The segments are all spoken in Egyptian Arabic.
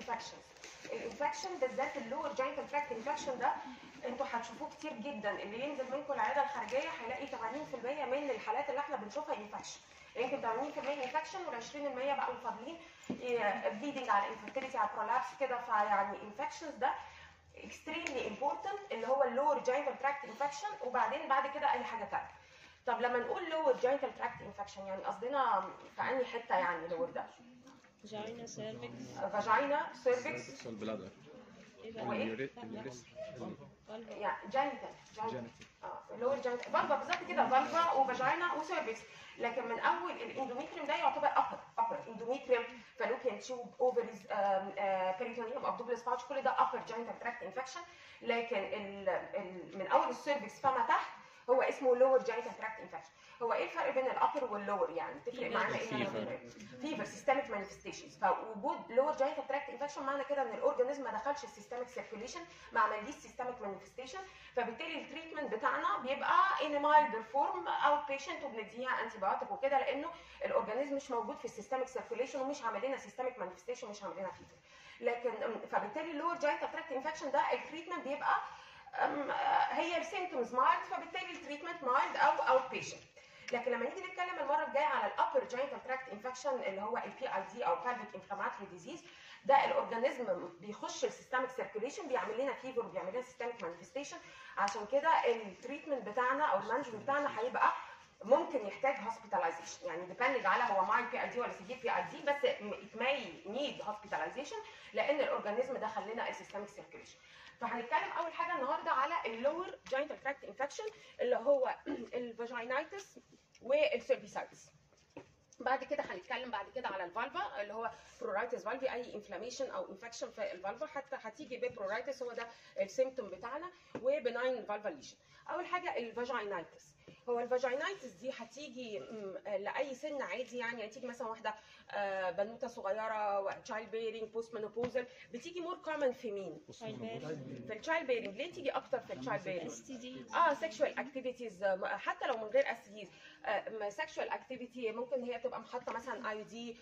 الانفكشن الانفكشن بالذات اللور جاينتال تراكت انفكشن ده انتوا هتشوفوه كتير جدا اللي ينزل منكم العياده الخارجيه هيلاقي 80% من الحالات اللي احنا بنشوفها انفكشن يمكن 80% انفكشن وال 20% بقوا فاضلين بليدنج على انفيرتيليتي على برولابس كده فيعني انفكشنز ده اكستريملي امبورتنت اللي هو اللور جاينتال تراكت انفكشن وبعدين بعد كده اي حاجه ثانيه طب لما نقول لور جاينتال تراكت انفكشن يعني قصدنا في انهي حته يعني لور ده فاجينا سيرفكس فاجينا سيرفكس والبلادر ايه بقى وإيه؟ اليوريثر قلب يعني جاينتال جاينتال جانيتال اه لور جاينتال فالفا بالظبط كده فالفا وفاجينا وسيرفكس لكن من اول الاندوميتريوم ده يعتبر ابر ابر اندوميتريوم فالوبيان تيوب اوفريز بيريتونيوم ابدوبلس باوتش كل ده ابر جاينتال تراكت انفكشن لكن ال ال من اول السيرفكس فما تحت هو اسمه لور جاينتال تراكت انفكشن هو ايه الفرق بين الابر واللور يعني تفرق معانا ايه Fever. فيفر سيستميك مانيفستيشنز فوجود لور جاينتال تراكت انفكشن معنى كده ان الاورجانيزم ما دخلش السيستميك سيركيوليشن ما عمليش سيستميك مانيفستيشن فبالتالي التريتمنت بتاعنا بيبقى ان مايلدر فورم او بيشنت وبنديها انتي بايوتيك وكده لانه الاورجانيزم مش موجود في السيستميك سيركيوليشن ومش عامل لنا سيستميك مانيفستيشن مش عامل لنا فيفر لكن أم، فبالتالي اللور جاينتال تراكت انفكشن ده التريتمنت بيبقى أم، آه، هي السيمتومز مايلد فبالتالي التريتمنت مايلد او او بيشنت لكن لما نيجي نتكلم المره الجايه على الابر جاينتال تراكت انفكشن اللي هو البي اي دي او pelvic inflammatory disease ده الاورجانيزم بيخش السيستميك سيركيوليشن بيعمل لنا فيفر وبيعمل لنا سيستميك مانيفستيشن عشان كده التريتمنت بتاعنا او المانجمنت بتاعنا هيبقى ممكن يحتاج هوسبيتاليزيشن يعني ديبندنج على هو مايل بي اي دي ولا سيفير بي اي دي بس ات ماي نيد هوسبيتاليزيشن لان الاورجانيزم دخل لنا السيستميك سيركيوليشن فهنتكلم اول حاجه النهارده على اللور جاينتال تراكت انفكشن اللي هو الفاجينايتس والسيرفيسايتس بعد كده هنتكلم بعد كده على الفالفا اللي هو برورايتس فالفي اي انفلاميشن او انفكشن في الفالفا حتى هتيجي ببرورايتس هو ده السيمتوم بتاعنا وبناين فالفا ليشن اول حاجه الفاجينايتس هو الفاجينايتس دي هتيجي م، لاي سن عادي يعني هتيجي مثلا واحده آه، بنوته صغيره تشايلد بيرنج بوست مينوبوزل بتيجي مور كومن في مين؟ في التشايلد بيرنج ليه تيجي اكتر في التشايلد بيرنج؟ اس تي دي اه سيكشوال اكتيفيتيز حتى لو من غير اس ديز سيكشوال اكتيفيتي ممكن هي تبقى محاطه مثلا اي دي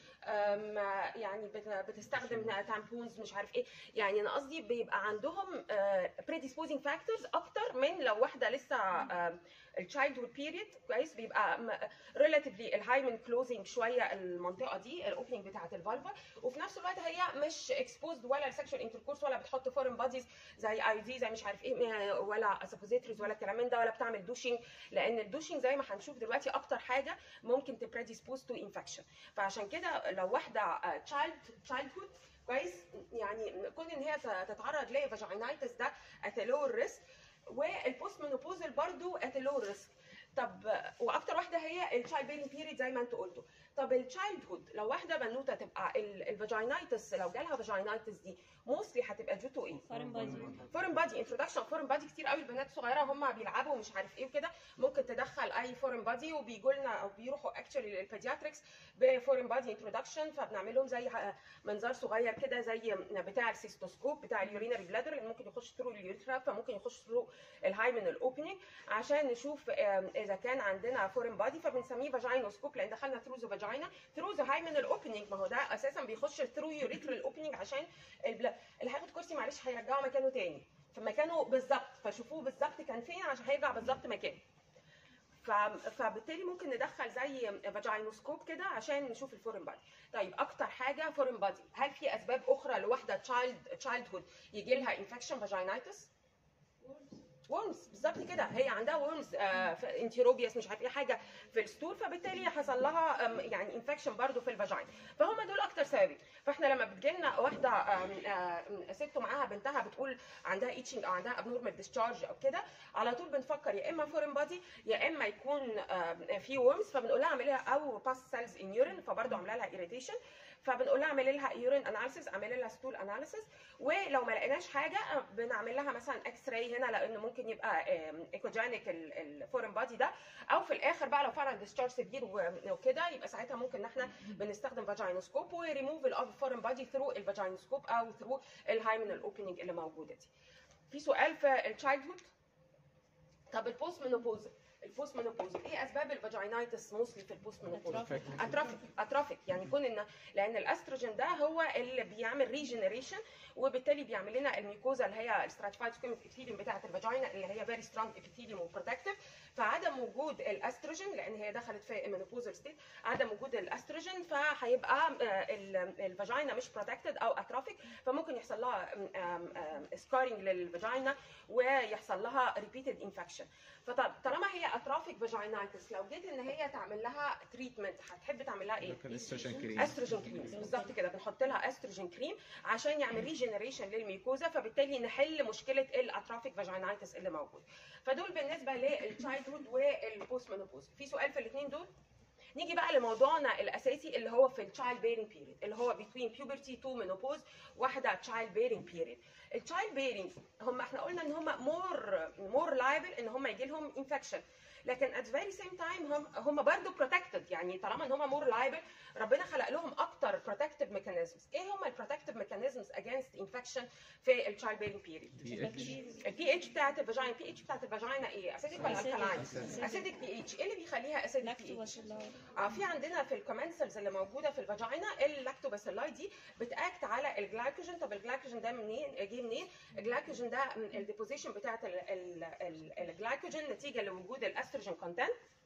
يعني بت- بتستخدم تامبونز مش عارف ايه يعني انا قصدي بيبقى عندهم بريديسبوزنج فاكتورز اكتر من لو واحده لسه التشايلد هود بيريد كويس بيبقى ريلاتيفلي الهايمن كلوزنج شويه المنطقه دي الاوبننج بتاعه الفالفا وفي نفس الوقت هي مش اكسبوزد ولا لسكشوال انتركورس ولا بتحط فورن باديز زي اي دي زي مش عارف ايه ولا سبوزيتوريز ولا الكلام من ده ولا بتعمل دوشنج لان الدوشنج زي ما هنشوف دلوقتي اكتر حاجه ممكن تبريديسبوز تو انفكشن فعشان كده لو واحده تشايلد تشايلد هود كويس يعني كون ان هي تتعرض لفاجينايتس ده ات لور ريسك والبوست مينوبوزال برضو ات لور ريسك طب واكتر واحده هي التشايلد بيرنج بيريد زي ما انتوا قلتوا طب التشايلد هود لو واحده بنوته تبقى الفاجينايتس لو جالها فاجينايتس دي موستلي هتبقى due to ايه؟ فارن بادي فورن بادي انتروداكشن فورن بادي كتير قوي البنات الصغيره هم بيلعبوا ومش عارف ايه وكده ممكن تدخل اي فورن بادي وبيجوا لنا او بيروحوا اكشولي للبيدياتريكس بفورن بادي انتروداكشن فبنعمل لهم زي منظار صغير كده زي بتاع السيستوسكوب بتاع اليورينري بلادر اللي ممكن يخش ثرو اليوريثرا فممكن يخش ثرو الهايمن الاوبننج عشان نشوف آم، اذا كان عندنا فورن بادي فبنسميه فاجينوسكوب لان دخلنا ثرو ذا فاجينا ثرو ذا هايمن الاوبننج ما هو ده اساسا بيخش ثرو يوريثرال اوبننج عشان البلا... اللي هياخد كرسي معلش هيرجعه مكانه تاني في مكانه بالظبط فشوفوه بالظبط كان فين عشان هيرجع بالظبط مكانه ف... فبالتالي ممكن ندخل زي فاجينوسكوب كده عشان نشوف الفورين بادي طيب اكتر حاجه فورين بادي هل في اسباب اخرى لواحده تشايلد تشايلد هود يجي لها انفكشن فاجينايتس ورمز بالظبط كده هي عندها ورمز انتيروبياس مش عارف ايه حاجه في الستول فبالتالي حصل لها آم، يعني انفكشن برضو في الفاجين فهم دول اكتر سببين فاحنا لما بتجيلنا واحده آم، آم، ست معاها بنتها بتقول عندها ايتشنج او عندها ابنورمال ديسشارج او كده على طول بنفكر يا اما فورين بادي يا اما يكون آم، في ورمز فبنقول لها اعملي لها او باس سيلز ان يورين فبرضه عامله لها ايريتيشن فبنقول لها اعملي لها يورين اناليسيس اعملي لها ستول اناليسيس ولو ما لقيناش حاجه بنعمل لها مثلا اكس راي هنا لانه ممكن يبقى ايكوجينيك الفورين بادي ده او في الاخر بقى لو فعلا ديسشارج سيفير وكده يبقى ساعتها ممكن ان احنا بنستخدم فاجينوسكوب وريموف الفورين بادي ثرو الفاجينوسكوب او ثرو الهايمنال اوبننج اللي موجوده دي في سؤال في التشايلد هود طب البوست مينوبوز البوست مينوبوز ايه اسباب الفاجينايتس موستلي في البوست مينوبوز أترافيك. اترافيك اترافيك يعني يكون ان لان الاستروجين ده هو اللي بيعمل ريجنريشن وبالتالي بيعمل لنا الميوكوزا اللي هي الستراتيفايد سكويمس ابيثيليوم بتاعه الفاجينا اللي هي فيري سترونج ابيثيليوم وبروتكتيف فعدم وجود الاستروجين لان هي دخلت في المينوبوزال ستيت عدم وجود الاستروجين فهيبقى آه، ال- الفاجينا مش بروتكتد او اترافيك فممكن يحصل لها سكارينج للفاجينا ويحصل لها ريبيتد انفكشن فطالما هي اترافيك فاجينايتس لو جيت ان هي تعمل لها تريتمنت هتحب تعمل لها ايه؟ كان استروجين كريم استروجين كريم بالظبط كده بنحط لها استروجين كريم عشان يعمل ريجنريشن للميوكوزا فبالتالي نحل مشكله الاترافيك فاجينايتس اللي موجود فدول بالنسبه للتشايلد هود والبوست مينوبوز في سؤال في الاثنين دول نيجي بقى لموضوعنا الاساسي اللي هو في التشايلد بيرنج بيريد اللي هو between puberty to menopause واحده تشايلد بيرنج بيريد التشايلد بيرنج هم احنا قلنا ان هم مور مور لايبل ان هم يجي لهم انفكشن لكن at the very same time هم هم برضه protected يعني طالما ان هم مور لايبل ربنا خلق لهم اكتر protective mechanisms ايه هم البروتكتيف mechanisms against infection في التشايلد بيرنج بيريد بي اتش البي اتش بتاعت الفاجينا البي اتش بتاعت الفاجينا ايه اسيدك ولا Acidic. الكلاين Acidic. اسيدك بي اتش ايه اللي بيخليها اسيدك بي اتش لاكتوباسيلاي اه في عندنا في الكومنسلز اللي موجوده في الفاجينا اللاكتوباسيلاي دي بتاكت على الجلايكوجين طب الجلايكوجين ده منين جه منين الجلايكوجين ده الديبوزيشن بتاعت ال- ال- ال- الجلايكوجين نتيجه لوجود الاستروجين كونتنت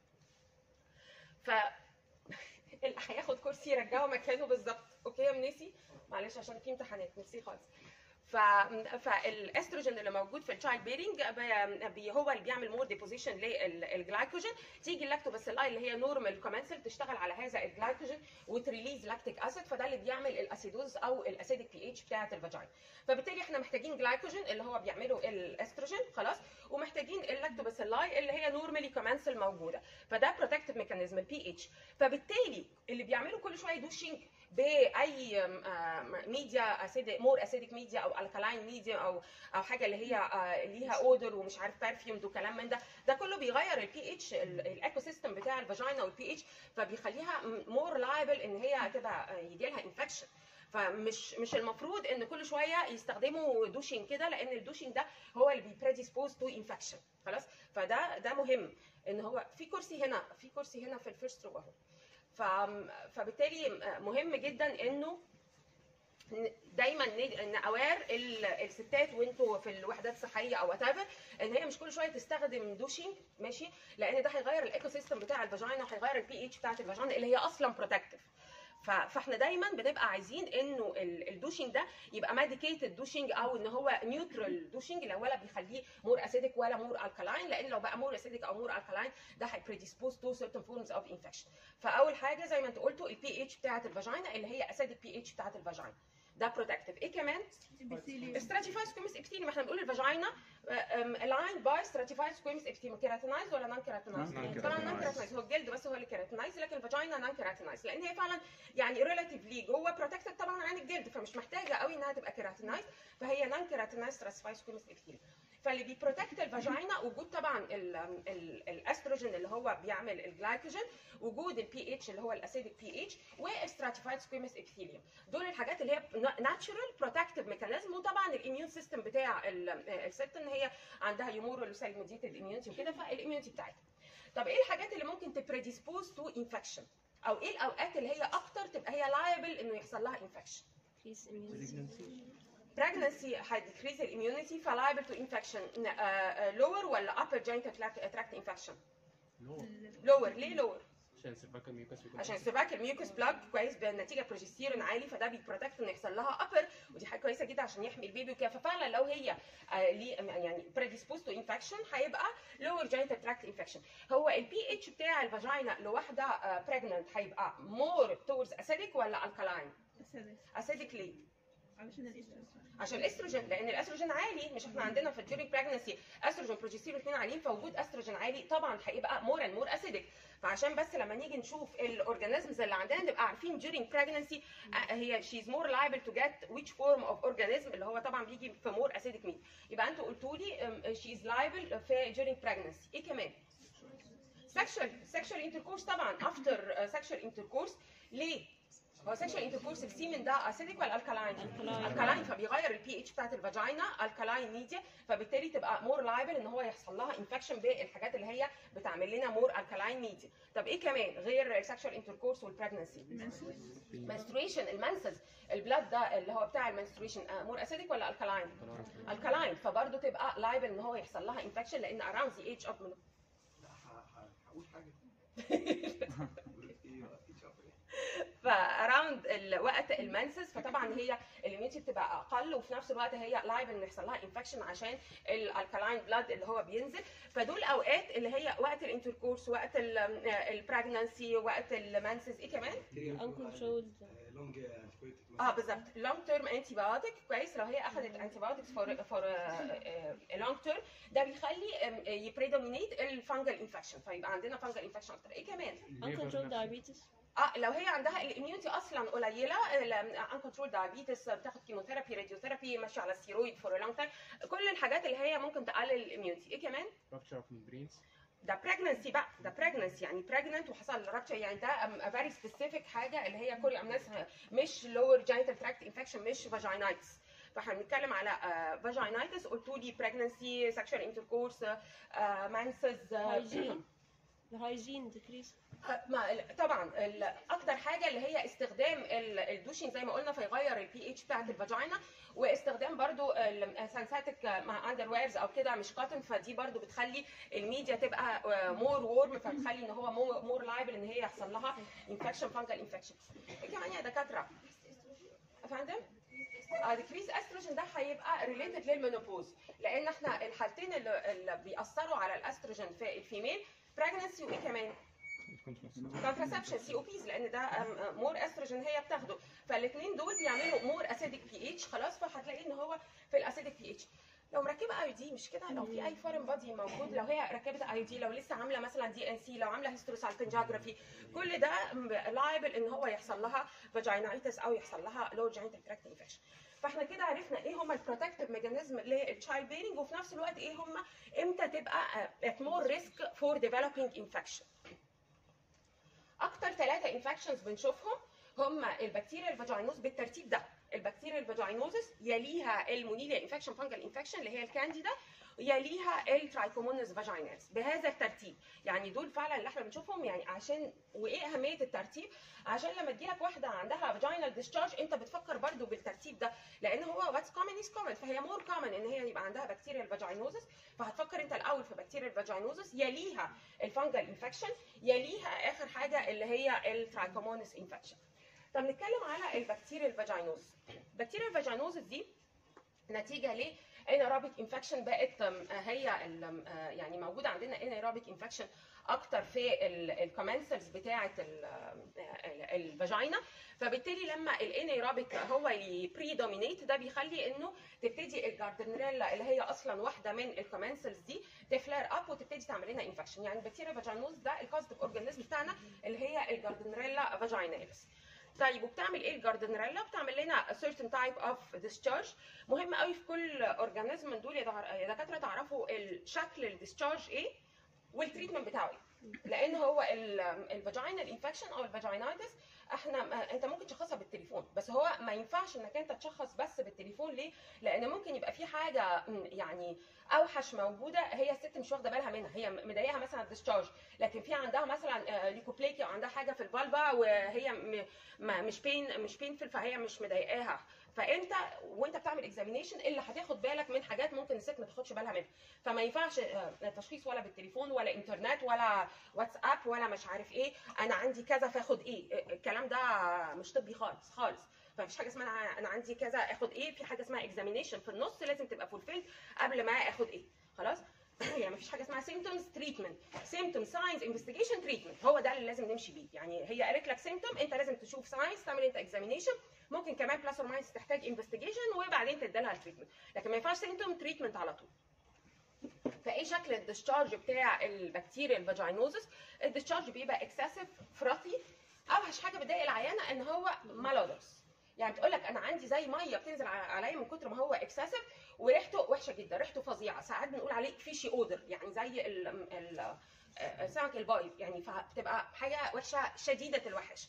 ف اللي هياخد كرسي يرجعه مكانه بالظبط اوكي يا منيسي معلش عشان في امتحانات ميرسي خالص ف فالاستروجين اللي موجود في التشايلد بيرنج بي هو اللي بيعمل مور ديبوزيشن للجلايكوجين تيجي اللاكتوباسيلاي اللي هي نورمال كومنسل تشتغل على هذا الجلايكوجين وتريليز لاكتيك اسيد فده اللي بيعمل الاسيدوز او الاسيدك بي اتش بتاعه الفاجينا فبالتالي احنا محتاجين جلايكوجين اللي هو بيعمله الاستروجين خلاص ومحتاجين اللاكتوباسيلاي اللي هي نورمالي كومنسل موجوده فده بروتكتيف ميكانيزم البي اتش فبالتالي اللي بيعملوا كل شويه دوشنج باي ميديا اسيدك مور اسيدك ميديا او الكالاين ميديا او او حاجه اللي هي آه، ليها اودر ومش عارف برفيومد وكلام من ده ده كله بيغير البي اتش الايكو سيستم بتاع الفاجينا والبي اتش فبيخليها مور لايبل ان هي تبقى يجي لها انفكشن فمش مش المفروض ان كل شويه يستخدموا دوشين كده لان الدوشين ده هو اللي بيبريديسبوز تو انفكشن خلاص فده ده مهم ان هو في كرسي هنا في كرسي هنا في الفيرست رو اهو ف- فبالتالي مهم جدا انه دايما نأوير الستات وانتوا في الوحدات الصحيه او وات ان هي مش كل شويه تستخدم دوشنج ماشي لان ده هيغير الايكو سيستم بتاع الفاجينا وهيغير البي اتش بتاعت الفاجينا اللي هي اصلا بروتكتيف ف- فاحنا دايما بنبقى عايزين انه ال- الدوشنج ده يبقى ميديكيتد دوشنج او ان هو نيوترال دوشنج اللي ولا بيخليه مور اسيدك ولا مور الكالاين لان لو بقى مور اسيدك او مور الكالاين ده هيبريديسبوز تو certain forms of infection فاول حاجه زي ما انت قلتوا البي اتش بتاعت الفاجينا اللي هي اسيدك بي اتش بتاعت الفاجينا ده بروتكتيف ايه كمان استراتيفايد سكويمس ابتيليوم احنا بنقول الفاجينا الاين باي ستراتيفايد سكويمس ابتيليوم كيراتينايز ولا نون كيراتينايز Non طبعا نون keratinized. كيراتينايز هو الجلد بس هو اللي كيراتينايز لكن الفاجينا نون كيراتينايز لان هي فعلا يعني ريلاتيفلي جوه بروتكتد طبعا عن الجلد فمش محتاجه قوي انها تبقى كيراتينايز فهي نون كيراتينايز ستراتيفايد سكويمس ابتيليوم فاللي بيبروتكت الفاجينا وجود طبعا ال- ال- الاستروجين اللي هو بيعمل الجلايكوجين وجود البي اتش اللي هو الاسيدك بي اتش والستراتيفايد سكويمس ابيثيليوم دول الحاجات اللي هي ناتشورال بروتكتيف ميكانيزم وطبعا الاميون سيستم بتاع ال- الست ان هي عندها يمور سيل ميديتد اميونتي وكده فالاميونتي بتاعتها طب ايه الحاجات اللي ممكن تبريديسبوز تو انفكشن او ايه الاوقات اللي هي اكتر تبقى هي لايبل انه يحصل لها انفكشن increase immunity pregnancy هيديكريز الاميونيتي فلايبل تو انفكشن لور ولا upper genital tract tract infection لور ليه لور عشان سيرفاكال ميوكس بيكون عشان السيرفاكال ميوكس بلاج كويس بنتيجه بروجستيرون عالي فده بيبروتكت ان يحصل لها ابر ودي حاجه كويسه جدا عشان يحمي البيبي وكده ففعلا لو هي آه، ليه يعني بريديسبوز تو انفكشن هيبقى لور جينيتال تراكت انفكشن هو البي اتش بتاع الفاجينا لواحده بريجننت هيبقى مور تورز اسيدك ولا الكالاين اسيدك ليه علشان الاستروجين عشان الاستروجين لان الاستروجين عالي مش احنا عندنا في الديورينج بريجنسي استروجين بروجستيرون الاثنين عاليين فوجود استروجين عالي طبعا هيبقى مور اند مور اسيدك فعشان بس لما نيجي نشوف الاورجانيزمز اللي عندنا نبقى عارفين during pregnancy آه، هي she's more liable to get which form of organism اللي هو طبعا بيجي في more acidic meat يبقى انتوا قلتوا لي um, she's liable في during pregnancy ايه كمان؟ sexual sexual intercourse طبعا after uh, sexual intercourse ليه؟ هو سيكشوال انتركورس السيمن ده اسيديك ولا الكالاين؟ Alkaline. الكالاين فبيغير البي اتش بتاعت الفاجينا الكالاين ميديا فبالتالي تبقى مور لايبل ان هو يحصل لها انفكشن بالحاجات اللي هي بتعمل لنا مور الكالاين ميديا طب ايه كمان غير السكشوال انتركورس والبريجنسي menstruation المنسز البلاد ده اللي هو بتاع المنستريشن مور اسيديك ولا الكالاين؟ الكالاين فبرضه تبقى لايبل ان هو يحصل لها انفكشن لان اراوند ذا ايج اوف لا ه- ه- هقول حاجه هقول ايه بقى في شهر إيه؟ فاراوند وقت المنسس فطبعا هي الاميونيتي بتبقى اقل وفي نفس الوقت هي لايف ان يحصل لها انفكشن عشان الالكالاين بلاد اللي هو بينزل فدول اوقات اللي هي وقت الانتركورس وقت البراجنسي وقت المنسس ايه كمان؟ uncontrolled آه، لونج انتيبيوتيك اه بالظبط لونج تيرم انتي بايوتيك كويس لو هي اخذت انتي بايوتكس فور فور لونج تيرم ده بيخلي يبريدومينيت الفانجل انفكشن فيبقى عندنا فانجل انفكشن اكتر ايه كمان؟ uncontrolled diabetes اه لو هي عندها الاميونيتي اصلا قليله ان كنترول دايابيتس بتاخد كيموثيرابي راديوثيرابي ماشيه على الستيرويد فور لونج تايم كل الحاجات اللي هي ممكن تقلل الاميونيتي ايه كمان rupture of membranes ده بريجننسي بقى ده بريجننسي يعني بريجننت وحصل رابتشر يعني ده فيري سبيسيفيك حاجه اللي هي كوري امناس مش لور جينيتال تراكت انفكشن مش فاجينايتس فاحنا بنتكلم على فاجينايتس قلتوا لي بريجننسي سكشوال انتركورس مانسز hygiene the hygiene decrease ما ال- طبعا ال- اكتر حاجه اللي هي استخدام ال- الدوشين زي ما قلنا فيغير البي اتش بتاعت الفاجينا واستخدام برضو السنساتيك مع اندر ويرز او كده مش كاتن فدي برضو بتخلي الميديا تبقى مور وورم فبتخلي ان هو مور لايبل ان هي يحصل لها انفكشن فانجل انفكشن ايه كمان يا دكاتره يا فندم ديكريز استروجين ده هيبقى ريليتد للمينوبوز لان احنا الحالتين اللي, اللي بيأثروا على الاستروجين في الفيميل بريجنسي وايه كمان كونتراسبشن سي او بيز لان ده مور استروجين هي بتاخده فالاثنين دول بيعملوا مور اسيدك بي اتش خلاص فهتلاقي ان هو في الاسيدك بي اتش لو مركبه اي دي مش كده لو في اي فورن بادي موجود لو هي ركبت اي دي لو لسه عامله مثلا دي ان سي لو عامله هيستروسالبنجاجرافي كل ده لايبل ان هو يحصل لها فاجينايتس او يحصل لها لو جينيتال تراكت انفكشن فاحنا كده عرفنا ايه هم البروتكتيف ميكانيزم للتشايلد بيرنج وفي نفس الوقت ايه هم امتى تبقى at more risk for developing infection اكتر ثلاثه انفكشنز بنشوفهم هم البكتيريا الفاجينوز بالترتيب ده البكتيريا الفاجينوزس يليها المونيليا انفكشن فانجل انفكشن اللي هي الكانديدا يليها الترايكومونس فاجينالز بهذا الترتيب يعني دول فعلا اللي احنا بنشوفهم يعني عشان وايه اهميه الترتيب عشان لما تجيلك واحده عندها فاجينال ديسشارج انت بتفكر برضو بالترتيب ده لان هو واتس كومن از كومن فهي مور كومن ان هي يبقى عندها بكتيريا الفاجينوزس فهتفكر انت الاول في بكتيريا الفاجينوزس يليها الفانجل انفكشن يليها اخر حاجه اللي هي الترايكومونس انفكشن طب نتكلم على البكتيريا الفاجينوز بكتيريا الفاجينوزس دي نتيجه ل انيروبيك انفكشن بقت أم، هي ال- أم، آه، يعني موجوده عندنا انيروبيك انفكشن اكتر في الكومنسلز بتاعه الفاجينا فبالتالي لما الانيروبيك هو يبريدومينيت ده بيخلي انه تبتدي الجاردنريلا اللي هي اصلا واحده من الكومنسلز دي تفلير اب وتبتدي تعمل لنا انفكشن يعني البكتيريا فاجينوز ده الكوزيتيف اورجانيزم بتاعنا اللي هي الجاردنريلا فاجيناليس طيب وبتعمل ايه الجاردنريلا بتعمل لنا certain type of discharge مهم قوي في كل اورجانيزم من دول يا دع- يا دكاتره تعرفوا الشكل الديسشارج ايه والتريتمنت بتاعه ايه لان هو الفاجينال انفكشن او الفاجينايتس احنا ما- انت ممكن تشخصها بالتليفون بس هو ما ينفعش انك انت تشخص بس بالتليفون ليه لان ممكن يبقى في حاجه م، يعني اوحش موجوده هي الست مش واخده بالها منها هي مضايقها مثلا الديسشارج لكن في عندها مثلا ليكوبليكيا او عندها حاجه في الفالفا وهي م- ما مش بين مش بينفل فهي مش مضايقاها فانت وانت بتعمل اكزامينيشن اللي هتاخد بالك من حاجات ممكن الست ما تاخدش بالها منها فما ينفعش آه، تشخيص ولا بالتليفون ولا انترنت ولا واتساب ولا مش عارف ايه انا عندي كذا فاخد ايه آه، الكلام ده مش طبي خالص خالص فمفيش حاجه اسمها انا انا عندي كذا اخد ايه في حاجه اسمها اكزامينيشن في النص لازم تبقى فولفيلد قبل ما اخد ايه خلاص يعني مفيش حاجه اسمها سيمتومز تريتمنت سيمتوم ساينز انفستيجيشن تريتمنت هو ده اللي لازم نمشي بيه يعني هي قالت لك سيمتوم انت لازم تشوف ساينس تعمل انت اكزامينيشن ممكن كمان بلس اور ماينس تحتاج انفستيجيشن وبعدين تديلها التريتمنت لكن ما ينفعش سيمتوم تريتمنت على طول فايه شكل الديسشارج بتاع البكتيريا الفاجينوزس الديسشارج بيبقى اكسسيف فرطي اوحش حاجه بتضايق العيانه ان هو مالودرس يعني بتقول لك انا عندي زي ميه بتنزل على- عليا من كتر ما هو اكسسيف وريحته وحشه جدا ريحته فظيعه ساعات بنقول عليه فيشي اودر يعني زي ال ال السمك البايض يعني فبتبقى حاجه وحشه شديده الوحش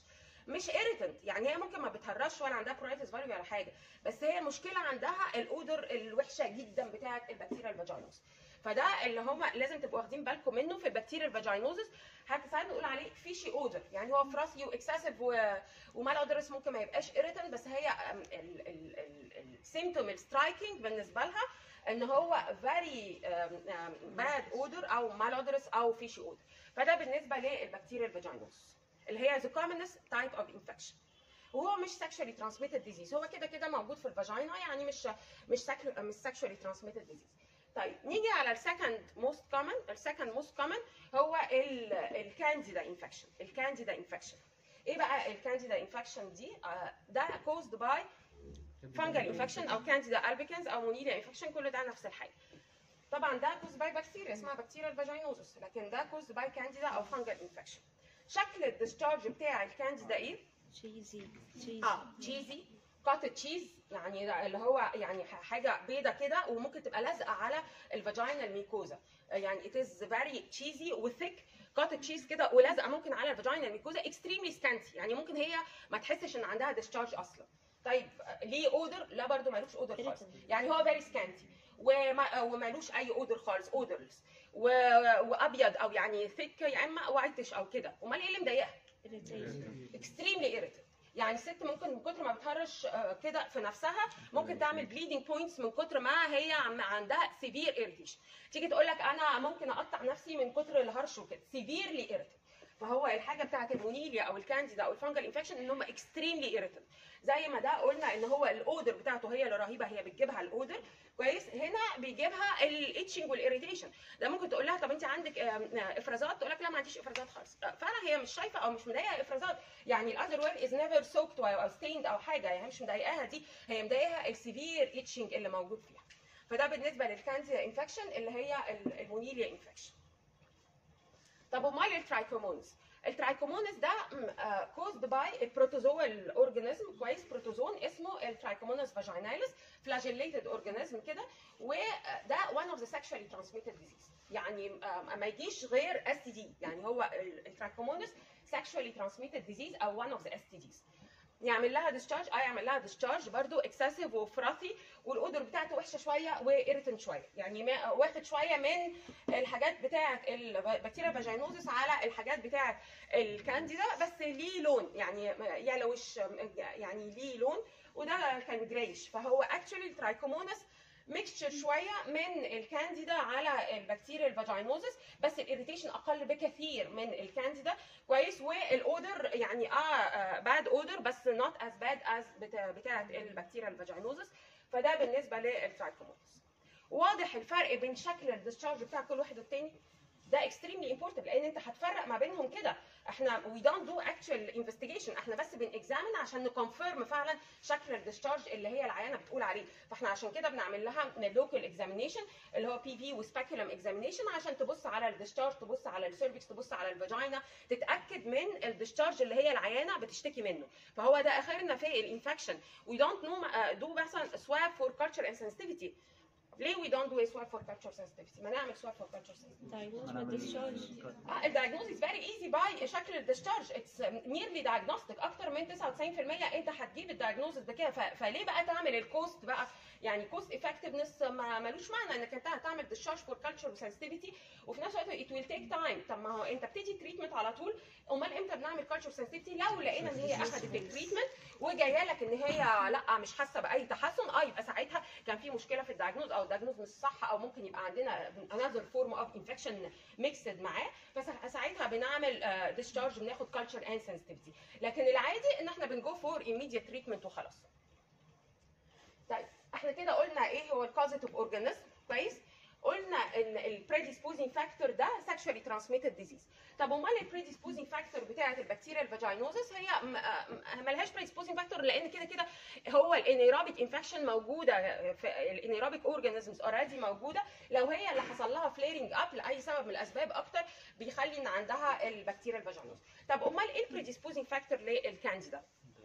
مش irritant يعني هي ممكن ما بتهرش ولا عندها pruritus فاليو ولا حاجه بس هي المشكله عندها الاودر الوحشه جدا بتاعه البكتيريا الفاجينوس فده اللي هم لازم تبقوا واخدين بالكم منه في البكتيريا الفاجينوزس حتى ساعات نقول عليه فيشي اودر يعني هو فراسي واكسسيف ومال اودرس ممكن ما يبقاش irritant بس هي السيمتوم السترايكنج بالنسبه لها ان هو فيري باد اودر او مال اودرس او فيشي اودر فده بالنسبه للبكتيريا الفاجينوس اللي هي the commonest type of infection وهو مش sexually transmitted disease هو كده كده موجود في الفاجينا يعني مش مش sexu- مش sexually transmitted disease طيب نيجي على السكند موست كومن السكند موست كومن هو الكانديدا انفكشن الكانديدا انفكشن ايه بقى الكانديدا انفكشن دي آه، ده caused by fungal infection او كانديدا albicans او مونيليا انفكشن كل ده نفس الحاجه طبعا ده caused by بكتيريا اسمها بكتيريا الفاجينوزس لكن ده caused by كانديدا او fungal infection شكل الديسشارج بتاع الكانديدا ايه تشيزي تشيزي اه تشيزي قطع تشيز يعني ده اللي هو يعني ح- حاجه بيضه كده وممكن تبقى لازقه على الفاجينا الميكوزا يعني it is very cheesy وثيك قطع تشيز كده ولازقه ممكن على الفاجينا الميكوزا extremely scanty يعني ممكن هي ما تحسش ان عندها discharge اصلا طيب ليه اودر لا برضو مالوش اودر خالص يعني هو very scanty وما ومالوش اي اودر خالص اودرلس وابيض او يعني ثيك يا اما وايتش او كده امال ايه اللي مضايقها irritation extremely irritant يعني الست ممكن من كتر ما بتهرش آه، كده في نفسها ممكن تعمل bleeding points من كتر ما هي عم عندها severe irritation تيجي تقول لك انا ممكن اقطع نفسي من كتر الهرش وكده severely irritant فهو الحاجه بتاعت المونيليا او الكانديدا او الفانجل انفكشن ان هم extremely irritant زي ما ده قلنا ان هو الاودر بتاعته هي اللي رهيبه هي بتجيبها الاودر كويس هنا بيجيبها الاتشنج والاريتيشن ده ممكن تقول لها طب انت عندك آم، آه، افرازات تقول لك لا ما عنديش افرازات خالص آه، فعلا هي مش شايفه او مش مضايقه افرازات يعني الاذر وير از نيفر سوكت او ستيند او حاجه يعني هي مش مضايقاها دي هي مضايقاها السيفير اتشنج اللي موجود فيها فده بالنسبه للكانديدا انفكشن اللي هي ال- المونيليا انفكشن طب امال الترايكومونز الترايكومونس ده كوزد باي البروتوزوال اورجانيزم كويس بروتوزون اسمه الترايكومونس فاجيناليس فلاجيليتد اورجانيزم كده وده one of the sexually transmitted disease يعني آه، ما يجيش غير اس تي دي يعني هو الترايكومونس sexually transmitted disease او one of the STDs يعمل لها ديسشارج اه يعمل لها ديسشارج برضو اكسسيف وفراثي والاودر بتاعته وحشه شويه وإيريتنت شويه يعني ما واخد شويه من الحاجات بتاعه البكتيريا فاجينوزس على الحاجات بتاعه الكانديدا بس ليه لون يعني يلوش يعني ليه لون وده كان جريش فهو اكشولي الترايكومونس ميكستشر شويه من الكانديدا على البكتيريا الفاجينوزس بس الاريتيشن اقل بكثير من الكانديدا كويس والاودر يعني اه باد اودر بس نوت از باد از بتاعه البكتيريا الفاجينوزس فده بالنسبه للترايكومونس واضح الفرق بين شكل الديسشارج بتاع كل واحد والتاني ده اكستريملي امبورتنت لان انت هتفرق ما بينهم كده احنا وي دونت دو اكشوال انفستيجيشن احنا بس بنكزامن عشان نكونفيرم فعلا شكل الديسشارج اللي هي العيانه بتقول عليه فاحنا عشان كده بنعمل لها لوكال اكزامينيشن اللي هو بي في وسبيكولم اكزامينيشن عشان تبص على الديسشارج تبص على السيرفكس تبص على الفاجينا تتاكد من الديسشارج اللي هي العيانه بتشتكي منه فهو ده اخرنا في الانفكشن وي دونت نو دو مثلا سواب فور كالتشر اند سنسيتيفيتي ليه we don't do a swab for culture sensitivity؟ ما نعمل swab for culture sensitivity. diagnosed with discharge اه الدايجنوز از فيري ايزي باي شكل الديسشارج اتس نيرلي دايجنوستيك اكتر من 99% انت هتجيب الدايجنوزز ده كده ف- فليه بقى تعمل الكوست بقى يعني كوست افكتفنس ما ملوش معنى انك انت هتعمل ديسشارج فور كلتشر وسنسيتيفيتي وفي نفس الوقت ات ويل تيك تايم طب ما هو انت بتدي تريتمنت على طول امال امتى بنعمل كلتشر سنسيتيفيتي لو لقينا ان هي اخذت التريتمنت وجايه لك ان هي لا مش حاسه باي تحسن اه يبقى ساعتها كان في مشكله في الدايجنوز او الدايجنوز مش صح او ممكن يبقى عندنا another form of infection mixed معاه فساعتها بنعمل ديسشارج بناخد كلتشر اند سنسيتيفيتي لكن العادي ان احنا بنجو فور immediate تريتمنت وخلاص طيب احنا كده قلنا ايه هو الكوزيتيف اورجانيزم كويس قلنا ان البريديسبوزنج فاكتور ده سكشوالي ترانسميتد ديزيز طب امال البريديسبوزنج فاكتور بتاعه البكتيريا الفاجينوزس هي م- م- ملهاش بريديسبوزنج فاكتور لان كده كده هو الانيرابيك انفكشن موجوده في الانيرابيك اورجانيزمز اوريدي موجوده لو هي اللي حصل لها فليرنج اب لاي سبب من الاسباب اكتر بيخلي ان عندها البكتيريا الفاجينوز طب امال ايه البريديسبوزنج فاكتور للكانديدا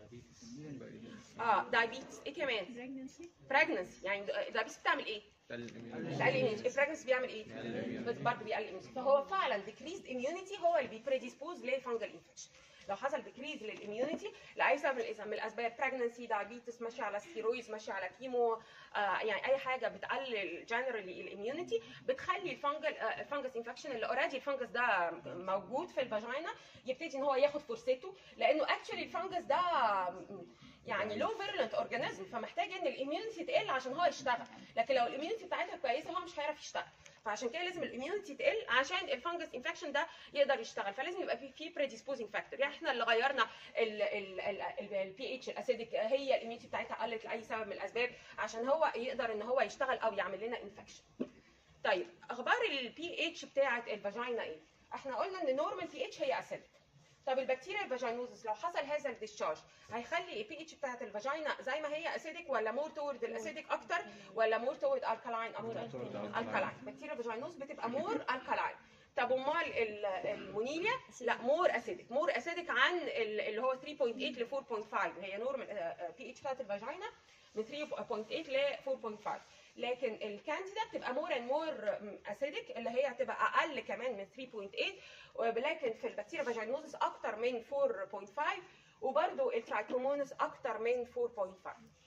اه دايابيتس ايه كمان pregnancy يعني الدايابيتس بتعمل ايه بتقلل immunity البريجنسي بيعمل ايه؟ بس برضه بيقلل immunity فهو فعلا decreased immunity هو اللي بيبريديسبوز للفانجل انفكشن لو حصل ديكريز للاميونيتي لاي سبب من الأس- من الاسباب بريجنسي دايابيتس ماشي على ستيرويدز ماشي على كيمو آه يعني اي حاجه بتقلل جنرالي الاميونيتي بتخلي الفنجل آه الفنجس انفكشن اللي اوريدي الفنجس ده موجود في الفاجينا يبتدي ان هو ياخد فرصته لانه اكشولي الفنجس ده يعني لو فيرولنت اورجانيزم فمحتاج ان الاميونيتي تقل عشان هو يشتغل لكن لو الاميونيتي بتاعتها كويسه هو مش هيعرف يشتغل فعشان كده لازم الاميونيتي تقل عشان الفنجس انفكشن ده يقدر يشتغل فلازم يبقى في في بريديسبوزنج فاكتور يعني احنا اللي غيرنا البي اتش الاسيدك هي الاميونيتي بتاعتها قلت لاي سبب من الاسباب عشان هو يقدر ان هو يشتغل او يعمل لنا انفكشن طيب اخبار البي اتش بتاعه الفاجينا ايه احنا قلنا ان نورمال بي اتش هي اسيدك طب البكتيريا الفاجينوزس لو حصل هذا الديscharge هيخلي البي اتش بتاعت الفاجينا زي ما هي اسيدك ولا مور تورد الاسيدك اكتر ولا مور تورد الكالاين اكتر الكالاين بكتيريا الفاجينوز بتبقى مور الكالاين طب امال ال- المونيليا لا مور اسيدك مور اسيدك عن ال- اللي هو 3.8 ل 4.5 هي نورمال بي اتش بتاعت الفاجينا من 3.8 ل 4.5 لكن الكانديدا بتبقى مور اند مور اسيدك اللي هي هتبقى اقل كمان من 3.8 ولكن في البكتيريا فاجينوزس اكتر من 4.5 وبرده الترايكومونس اكتر من 4.5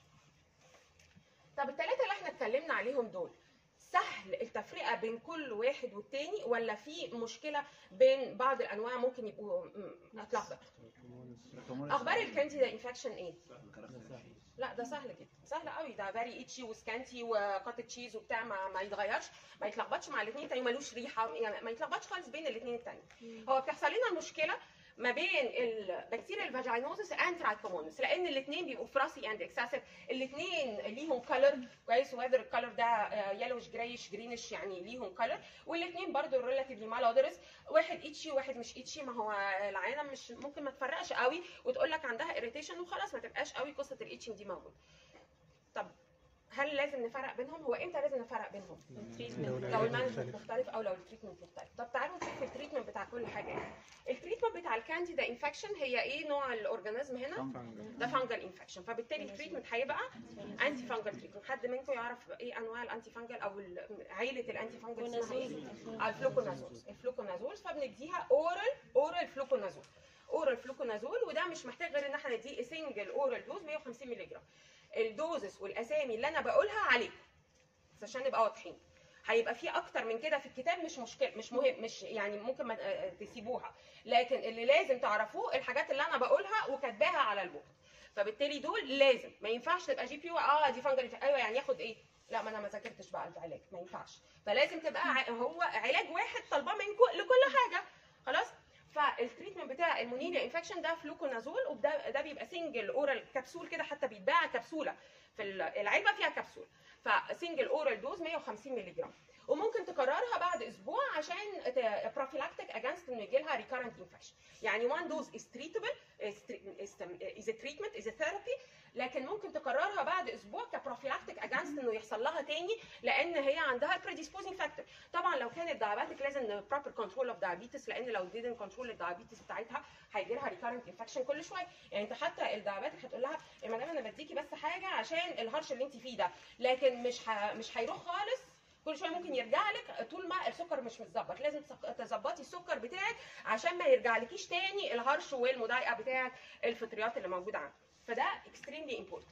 طب الثلاثه اللي احنا اتكلمنا عليهم دول سهل التفرقه بين كل واحد والتاني ولا في مشكله بين بعض الانواع ممكن يبقوا م- اتلخبط اخبار الكانديدا انفكشن ايه لا ده سهل جدا سهل قوي ده فيري اتشي وسكانتي وكات تشيز وبتاع ما, ما يتغيرش ما يتلخبطش مع الاثنين التانيين ملوش ريحه يعني ما يتلخبطش خالص بين الاثنين التانيين هو بتحصل لنا المشكله ما بين البكتيريا الفاجينوزس اند ترايكومونس لان الاثنين بيبقوا فراسي اند اكسسيف الاثنين ليهم كلر كويس وذر الكلر ده يلوش جرايش جرينش يعني ليهم كلر والاثنين برضو ريلاتيفلي مالودرس واحد اتشي وواحد مش اتشي ما هو العينه مش ممكن ما تفرقش قوي وتقول لك عندها اريتيشن وخلاص ما تبقاش قوي قصه الاتشنج دي موجوده طب هل لازم نفرق بينهم هو امتى لازم نفرق بينهم لو المانجمنت مختلف او لو التريتمنت مختلف طب تعالوا نشوف التريتمنت بتاع كل حاجه ايه التريتمنت بتاع الكانديدا انفكشن هي ايه نوع الاورجانيزم هنا ده فانجل انفكشن فبالتالي التريتمنت هيبقى انتي فانجل تريتمنت حد منكم يعرف ايه انواع الانتي فانجل او ال- عيله الانتي فانجل اسمها ايه الفلوكونازولز الفلوكونازولز فبنديها اورال اورال فلوكونازول اورال فلوكونازول وده مش محتاج غير ان احنا نديه سنجل اورال دوز 150 مللي جرام الدوزس والاسامي اللي انا بقولها عليكم بس عشان نبقى واضحين هيبقى في اكتر من كده في الكتاب مش مشكله مش مهم مش يعني ممكن ما آه، تسيبوها لكن اللي لازم تعرفوه الحاجات اللي انا بقولها وكاتباها على البورد فبالتالي دول لازم ما ينفعش تبقى جي بي يو اه دي فانجل ايوه يعني ياخد ايه لا ما انا ما ذاكرتش بقى العلاج ما ينفعش فلازم تبقى ع- هو علاج واحد طالباه منكم لكل حاجه خلاص فالتريتمنت بتاع المونيليا انفكشن ده فلوكونازول وده ده بيبقى سنجل اورال كبسول كده حتى بيتباع كبسوله في ال- العلبه فيها كبسول فسنجل اورال دوز 150 مللي جرام وممكن تكررها بعد اسبوع عشان بروفيلاكتيك اجينست انه يجي لها ريكارنت انفكشن يعني وان دوز از تريتبل از تريتمنت از ثيرابي لكن ممكن تكررها بعد اسبوع كبروفيلاكتيك اجينست انه يحصل لها تاني لان هي عندها predisposing فاكتور طبعا لو كانت دايابيتك لازم بروبر كنترول اوف دايابيتس لان لو didn't كنترول الدايابيتس بتاعتها هيجي لها ريكارنت انفكشن كل شويه يعني انت حتى الدايابيتك هتقول لها يا مدام انا بديكي بس حاجه عشان الهرش اللي انت فيه ده لكن مش ه... مش هيروح خالص كل شويه ممكن يرجع لك طول ما السكر مش متظبط لازم تسك- تظبطي السكر بتاعك عشان ما يرجعلكيش تاني الهرش والمضايقه بتاعه الفطريات اللي موجوده عندك فده اكستريملي امبورتنت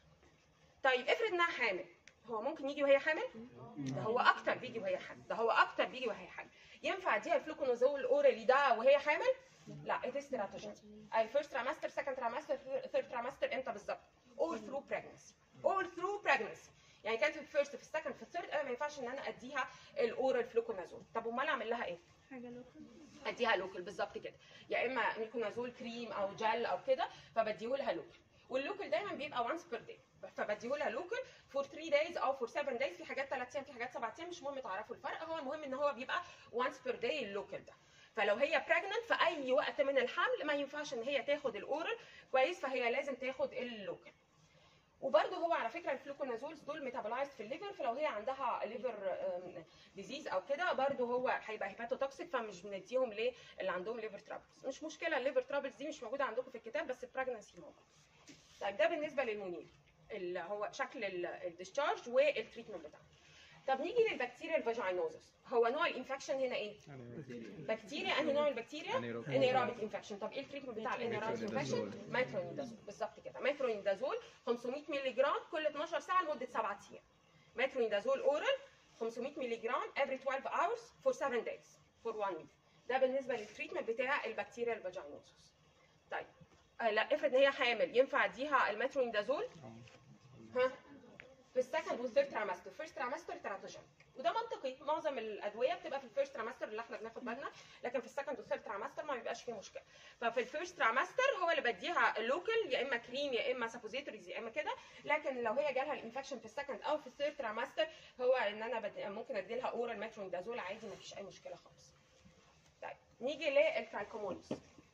طيب افرض انها حامل هو ممكن يجي وهي حامل ده هو اكتر بيجي وهي حامل ده هو اكتر بيجي وهي حامل ينفع اديها الفلوكونازول اورالي ده وهي حامل لا it is teratogen اي فيرست ترامستر سكند ترامستر ثيرد ترامستر امتى بالظبط all through pregnancy all through pregnancy يعني كانت في الفيرست في السكند في الثيرد انا ما ينفعش ان انا اديها الاورال فلوكونازول طب امال اعمل لها ايه حاجة لوكال اديها لوكال بالظبط كده يا اما ميكونازول كريم او جل او كده فبديه لها لوكال واللوكال دايما بيبقى وانس بير داي فبديه لها لوكال فور 3 دايز او فور 7 دايز في حاجات 3 ايام في حاجات 7 ايام مش مهم تعرفوا الفرق هو المهم ان هو بيبقى وانس بير داي اللوكال ده فلو هي براجننت في اي وقت من الحمل ما ينفعش ان هي تاخد الاورال كويس فهي لازم تاخد اللوكال وبرده هو على فكره الفلوكونازولز دول ميتابولايزد في الليفر فلو هي عندها ليفر ديزيز او كده برده هو هيبقى هيباتوتوكسيك فمش بنديهم ليه اللي عندهم ليفر ترابلز مش مشكله الليفر ترابلز دي مش موجوده عندكم في الكتاب بس البراجنسي موجود طيب ده بالنسبه للمونيل اللي هو شكل الديscharge والتريتمنت بتاعه طب نيجي للبكتيريا الفاجينوزس هو نوع الانفكشن هنا ايه بكتيريا انهي نوع من البكتيريا انيرابيك انفكشن طب ايه التريتمنت بتاع الانيرابيك انفكشن مترونيدازول بالظبط كده مترونيدازول 500 مللي جرام كل 12 ساعه لمده 7 ايام مترونيدازول اورال 500 مللي جرام every 12 hours for 7 days for 1 week ده بالنسبه للتريتمنت بتاع البكتيريا الفاجينوزس طيب آه لا افرض ان هي حامل ينفع اديها المترونيدازول ها في السكند والثيرد ترامستر فيرست ترامستر تراتوجين وده منطقي معظم الادويه بتبقى في الفيرست ترامستر اللي احنا بناخد بالنا لكن في السكند والثيرد ترامستر ما بيبقاش فيه مشكله ففي الفيرست ترامستر هو اللي بديها لوكال يا اما كريم يا اما سابوزيتوريز يا اما كده لكن لو هي جالها الانفكشن في السكند او في الثيرد ترامستر هو ان انا بدي ممكن ادي لها اورال مترونيدازول عادي ما فيش اي مشكله خالص طيب نيجي للترايكومونس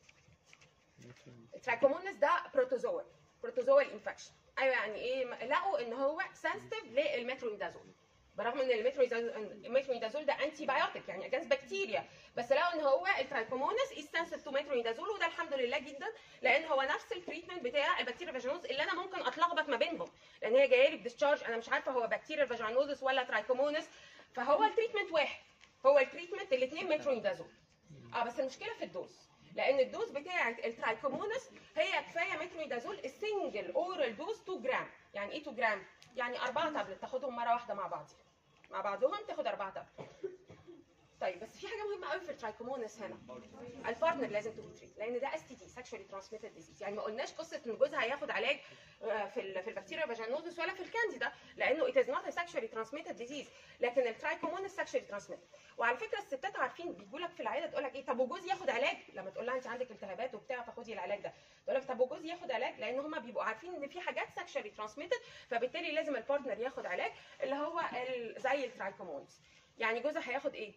الترايكومونس ده بروتوزوال بروتوزوال انفكشن ايوه يعني ايه لقوا ان هو سنسيتيف للمترونيدازول برغم ان المترونيدازول ده انتي بايوتيك يعني اجانس بكتيريا بس لقوا ان هو الترايكومونس از سنسيتيف تو مترونيدازول وده الحمد لله جدا لان هو نفس التريتمنت بتاع البكتيريا فاجينوز اللي انا ممكن اتلخبط ما بينهم لان هي جايه لي بديسشارج انا مش عارفه هو بكتيريا فاجينوزس ولا ترايكومونس فهو التريتمنت واحد هو التريتمنت الاثنين مترونيدازول اه بس المشكله في الدوز لان الدوز بتاعه الترايكومونس هي كفايه مترونيدازول السنجل اورال دوز 2 جرام يعني ايه 2 جرام يعني اربعه تابلت تاخدهم مره واحده مع بعض مع بعضهم تاخد اربعه تابلت طيب بس في حاجه مهمه قوي في الترايكومونس هنا البارتنر لازم تو تريت لان ده اس تي دي سكشوالي ترانسميتد ديزيز يعني ما قلناش قصه ان جوزها هياخد علاج في ال في البكتيريا فاجينوزس ولا في الكانديدا لانه it is not a sexually transmitted disease لكن الترايكومونس sexually transmitted وعلى فكره الستات عارفين بيجوا لك في العياده تقول لك ايه طب وجوزي ياخد علاج لما تقول لها انت عندك التهابات وبتاع فخدي العلاج ده تقول لك طب وجوزي ياخد علاج لان هم بيبقوا عارفين ان في حاجات sexually transmitted فبالتالي لازم البارتنر ياخد علاج اللي هو ال- زي الترايكومونس يعني جوزها هياخد ايه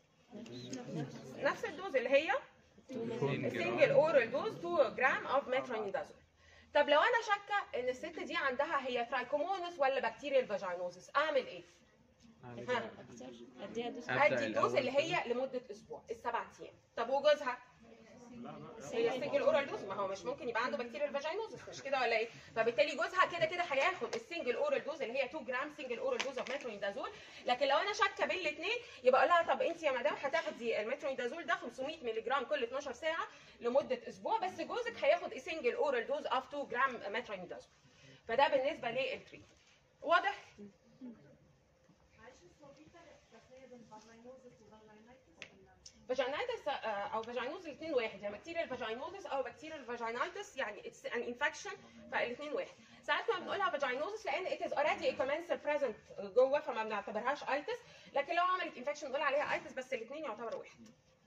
نفس الدوز اللي هي سنجل اورال دوز 2 جرام اوف مترونيدازول طب لو انا شاكه ان الست دي عندها هي ترايكومونس ولا بكتيريا فاجينوزس اعمل ايه؟ ها اكتر اديها دوز أبدأ ادي الدوز الأول. اللي هي لمده اسبوع السبع ايام طب وجوزها هي سنجل اورال دوز ما هو مش ممكن يبقى عنده بكتيريا فاجينوزس مش كده ولا ايه فبالتالي جوزها كده كده هياخد السنجل اورال دوز اللي هي 2 جرام سنجل اورال دوز اوف مترونيدازول لكن لو انا شاكه بين الاثنين يبقى اقول لها طب انت يا مدام هتاخدي المترونيدازول ده 500 مللي جرام كل 12 ساعه لمده اسبوع بس جوزك هياخد سنجل اورال دوز اوف 2 جرام مترونيدازول فده بالنسبه للتريت واضح فاجينايتس او فاجينوز الاثنين واحد يعني بكتيريا الفاجينوزس او بكتيريا الفاجينايتس يعني اتس ان انفكشن فالاثنين واحد ساعات كنا بنقولها فاجينوزس لان ات از اوريدي كومنسال بريزنت جوه فما بنعتبرهاش ايتس لكن لو عملت انفكشن نقول عليها ايتس بس الاثنين يعتبروا واحد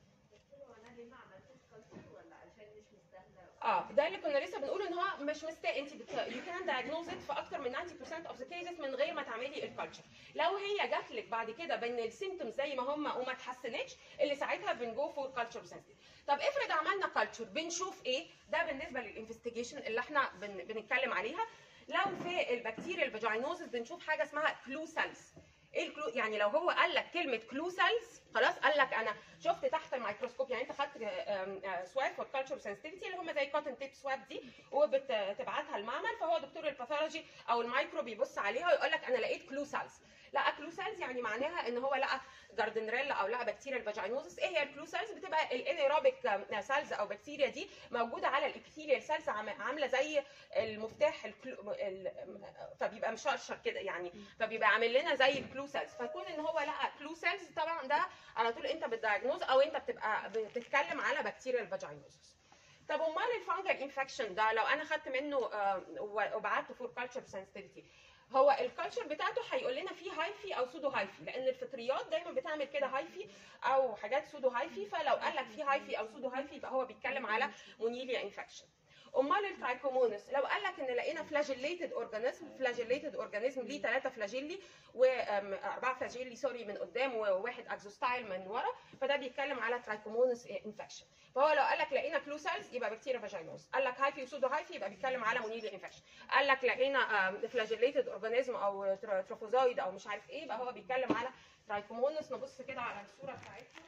اه ده اللي كنا لسه بنقول ان هو مش مستاء انت بت... يو كان دايجنوز ات في اكتر من 90% اوف ذا كيسز من غير ما تعملي الكالتشر لو هي جات لك بعد كده بان السيمتومز زي ما هم وما اتحسنتش اللي ساعتها بنجو فور كالتشر سنسيتيف طب افرض عملنا كالتشر بنشوف ايه ده بالنسبه للانفستيجيشن اللي احنا بن... بنتكلم عليها لو في البكتيريا الفاجينوزس بنشوف حاجه اسمها كلو سيلز ايه الكلو يعني لو هو قال لك كلمه كلو سيلز خلاص قال لك انا شفت تحت الميكروسكوب يعني انت خدت سواب فور كالتشر سنسيتيفيتي اللي هم زي كوتن تيب سواب دي وبتبعتها المعمل فهو دكتور الباثولوجي او المايكرو بيبص عليها ويقول لك انا لقيت كلو سيلز لقى كلو سيلز يعني معناها ان هو لقى جاردنريلا او لقى بكتيريا الفاجينوزس ايه هي الكلو سيلز بتبقى الانيروبيك سيلز او بكتيريا دي موجوده على الابيثيليال سيلز عامله زي المفتاح الكلو ال... فبيبقى مشرشر كده يعني فبيبقى عامل لنا زي الكلو سيلز فيكون ان هو لقى كلو سيلز طبعا ده على طول انت بتدايجنوز او انت بتبقى بتتكلم على بكتيريا الفاجينوزس طب امال الفانجل انفكشن ده لو انا خدت منه آه، وبعته فور كلتشر سنسيتيفيتي هو الكالتشر بتاعته هيقول لنا فيه هايفي او سودو هايفي لان الفطريات دايما بتعمل كده هايفي او حاجات سودو هايفي فلو قال لك فيه هايفي او سودو هايفي يبقى هو بيتكلم على مونيليا انفكشن امال الترايكومونس لو قال لك ان لقينا فلاجيليتد اورجانيزم فلاجيليتد اورجانيزم ليه ثلاثه فلاجيلي واربعه فلاجيلي سوري من قدام وواحد اكزوستايل من ورا فده بيتكلم على ترايكومونس انفكشن فهو لو قال لك لقينا كلو سيلز يبقى بكتيريا فاجينوز قال لك هايفي وسودو هايفي يبقى بيتكلم على مونيليا انفكشن قال لك لقينا فلاجيليتد اورجانيزم او تروفوزويد او مش عارف ايه يبقى هو بيتكلم على ترايكومونس نبص كده على الصوره بتاعتها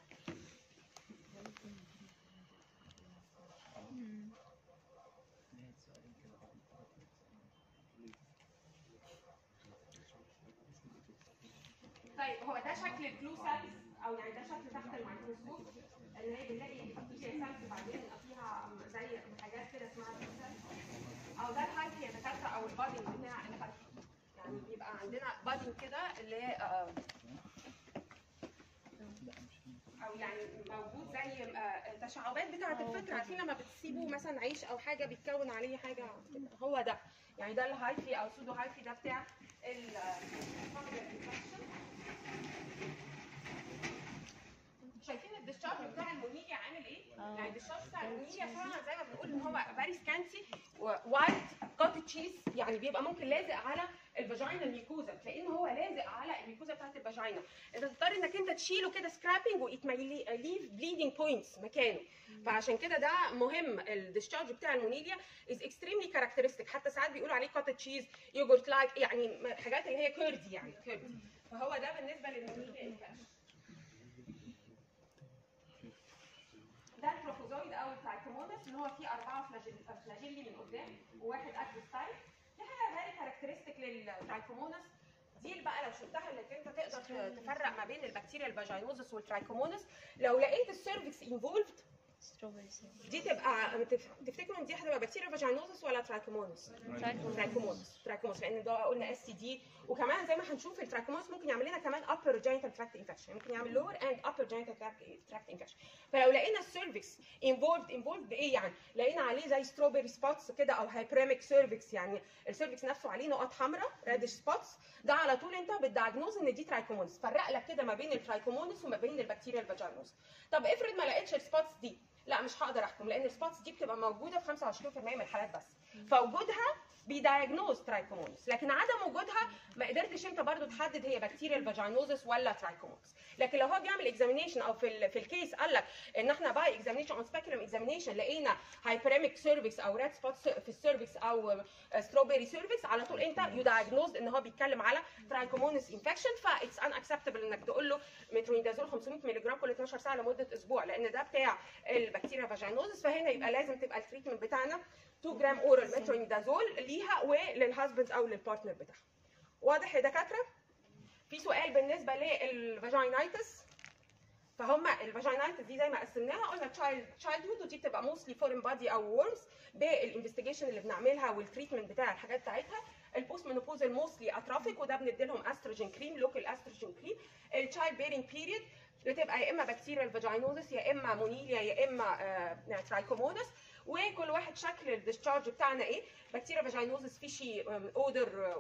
طيب هو ده شكل البلو سيلز او يعني ده شكل تحت الميكروسكوب اللي هي بنلاقي فيها سيلز بعدين فيها زي حاجات كده اسمها بلو سيلز او ده الهايفي يا دكاتره او البادنج بتاع الهايفي يعني بيبقى عندنا بادنج كده اللي هي آه، او يعني موجود زي آه، التشعبات بتاعه الفكره عارفين لما بتسيبوا مثلا عيش او حاجه بيتكون عليه حاجه كده هو ده يعني ده الهايفي او سودو هايفي ده بتاع ال شايفين الديscharge بتاع المونيليا عامل ايه؟ آه. يعني الديscharge بتاع المونيليا فعلا زي ما بنقول ان هو فيري سكانسي وايت كوتد تشيز يعني بيبقى ممكن لازق على الفاجينا الميكوزا تلاقيه ان هو لازق على الميكوزا بتاعت الفاجينا انت تضطر انك انت تشيله كده سكرابنج وإت ماي ليف بليدنج بوينتس مكانه فعشان كده ده مهم الديscharge بتاع المونيليا از اكستريملي كاركترستيك حتى ساعات بيقولوا عليه كوتد تشيز يوجورت لايك يعني حاجات اللي هي كيردي يعني كيردي فهو ده بالنسبه للمونيليا انفكشن ده التروفوزويد او الترايكومونس اللي هو فيه اربعه فلاجيل- فلاجيلي من قدام وواحد اكتف سايد دي حاجه فيري كاركترستيك للترايكومونس دي بقى لو شفتها انك انت تقدر تفرق ما بين البكتيريا الفاجينوزس والترايكومونس لو لقيت السيرفكس انفولفد strawberries دي تبقى تف- تفتكروا ان دي هتبقى بكتيريا فاجينوزس ولا ترايكومونس؟ ترايكومونس ترايكومونس لان ده قلنا اس تي دي وكمان زي ما هنشوف الترايكومونس ممكن يعمل لنا كمان upper genital tract infection ممكن يعمل lower and upper genital tract- tract infection فلو لقينا السيرفكس involved involved بايه يعني؟ لقينا عليه زي ستروبري سبوتس كده او هايبريميك سيرفكس يعني السيرفكس نفسه عليه نقط حمراء ريدش سبوتس ده على طول انت بتدايجنوز ان دي ترايكومونس فرق لك كده ما بين الترايكومونس وما بين البكتيريا الفاجينوس طب افرض ما لقيتش السبوتس دي لا مش هقدر احكم لان السبوتس دي بتبقى موجوده في 25% من الحالات بس فوجودها بيدايجنوز ترايكومونس لكن عدم وجودها ما قدرتش انت برضو تحدد هي بكتيريا الفاجينوزس ولا ترايكومونس لكن لو هو بيعمل اكزامينيشن او في ال في الكيس قال لك ان احنا باي اكزامينيشن اون سبيكولم اكزامينيشن لقينا هايبريميك سيرفكس او ريد سبوتس في السيرفكس او ستروبري سيرفكس على طول انت يو دايجنوز ان هو بيتكلم على ترايكومونس انفكشن فاتس ان اكسبتبل انك تقول له مترونيدازول 500 ملغ كل 12 ساعه لمده اسبوع لان ده بتاع البكتيريا فاجينوزس فهنا يبقى لازم تبقى التريتمنت بتاعنا 2 جرام اورال مترونيدازول ليها وللهازبند او للبارتنر بتاعها واضح يا دكاتره في سؤال بالنسبه للفاجينايتس فهم الفاجينايتس دي زي ما قسمناها قلنا تشايلد تشايلد هود ودي بتبقى موستلي فورين بادي او وورمز بالانفستيجيشن اللي بنعملها والتريتمنت بتاع الحاجات بتاعتها البوست مينوبوزال موستلي اترافيك وده بندي لهم استروجين كريم لوكال استروجين كريم التشايلد بيرنج بيريد بتبقى يا اما بكتيريا فاجينوزس يا اما مونيليا يا اما آه ترايكومونس وكل واحد شكل الديscharge بتاعنا ايه بكتيريا فاجينوزس فيشي اودر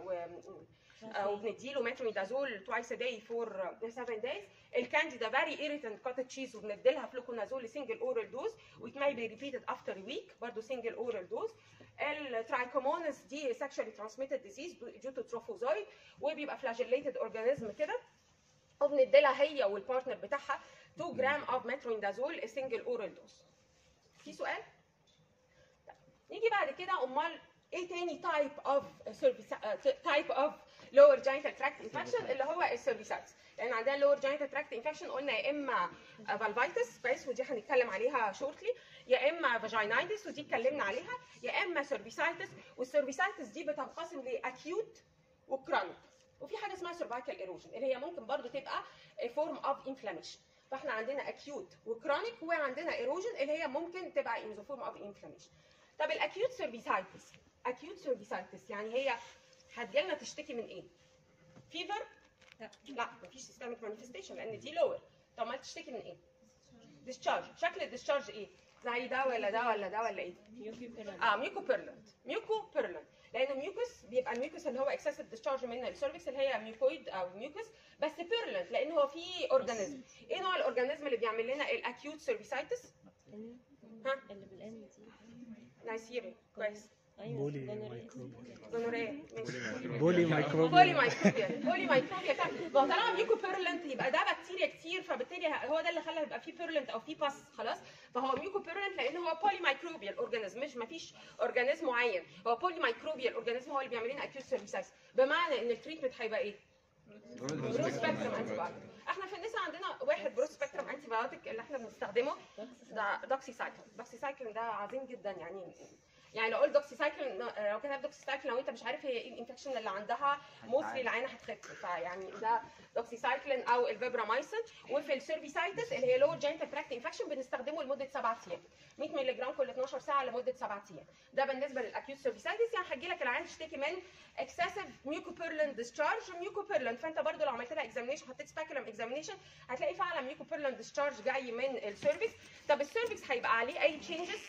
وبنديله مترونيدازول توايس ا داي فور 7 دايز الكانديدا فيري ايريتنت كوتد تشيز وبنديلها فلوكونازول سنجل اورال دوز ويت ماي بي ريبيتد افتر ويك برضه سنجل اورال دوز الترايكومونس دي سexually transmitted disease due to trophozoid وبيبقى فلاجيليتد اورجانيزم كده وبنديلها هي والبارتنر بتاعها 2 جرام اوف مترونيدازول سنجل اورال دوز في سؤال؟ طيب. نيجي بعد كده امال ايه تاني تايب اوف تايب اوف lower genital tract infection اللي هو السيرفيسايتس لان عندنا lower genital tract infection قلنا يا اما فالفايتس كويس ودي هنتكلم عليها شورتلي يا اما فاجينايتس ودي اتكلمنا عليها يا اما سيرفيسايتس والسيرفيسايتس دي بتنقسم لاكيوت وكرونيك وفي حاجه اسمها سيرفايكال ايروجن اللي هي ممكن برضو تبقى فورم اوف انفلاميشن فاحنا عندنا اكيوت وكرونيك وعندنا ايروجن اللي هي ممكن تبقى ان فورم اوف انفلاميشن طب الاكيوت سيرفيسايتس اكيوت سيرفيسايتس يعني هي هتجيلنا تشتكي من ايه؟ فيفر؟ لا. لا مفيش سيستميك مانيفستيشن لان دي لور طب ما تشتكي من ايه؟ ديscharge شكل الديscharge ايه؟ زي ده ولا ده ولا ده ولا ايه؟ اه ميوكو بيرلنت ميوكو بيرلنت لان الميوكس بيبقى الميوكس اللي هو اكسسيف ديscharge من السيرفكس اللي هي ميوكويد او ميوكس بس بيرلنت لان هو فيه اورجانيزم ايه نوع الاورجانيزم اللي بيعمل لنا الاكيوت سيرفيسايتس؟ ها اللي بالان دي نايسيري كويس ايوه بولي جونوريا. مايكروبيا جونوريا ماشي بولي بولي مايكروبيا مايكروبيا بولي مايكروبيا كان ما هو طالما ميوكو بيرلنت يبقى ده بكتيريا كتير فبالتالي هو ده اللي خلى يبقى فيه بيرلنت او فيه باس خلاص فهو ميوكو بيرلنت لان هو بولي مايكروبيا الاورجانيزم مش ما فيش اورجانيزم معين هو بولي مايكروبيا الاورجانيزم هو اللي بيعمل لنا اكيوت سيرفيسايتس بمعنى ان التريتمنت هيبقى ايه؟ برو سبيكترم انتي بايوتيك احنا في النساء عندنا واحد برو سبيكترم انتي بايوتيك اللي احنا بنستخدمه ده دوكسي سايكلين دوكسي سايكلين ده عظيم جدا يعني يعني لو قلت دوكسيسايكلين لو كتبت دوكسيسايكلين لو انت مش عارف هي ايه الانفكشن اللي عندها موستلي العينه هتخف فيعني ده دوكسيسايكلين او الفيبرامايسين وفي السيرفيسايتس اللي هي لور جينيتال تراكت انفكشن بنستخدمه لمده سبع ايام 100 مللي جرام كل 12 ساعه لمده سبع ايام ده بالنسبه للاكيوت سيرفيسايتس يعني هتجي لك العيان تشتكي من اكسسيف ميوكوبيرلين ديسشارج ميوكوبيرلين فانت برضو لو عملت لها اكزامينيشن حطيت سباكولم اكزامينيشن هتلاقي فعلا ميوكوبيرلين ديسشارج جاي من السيرفيس طب السيرفيس هيبقى عليه اي تشينجز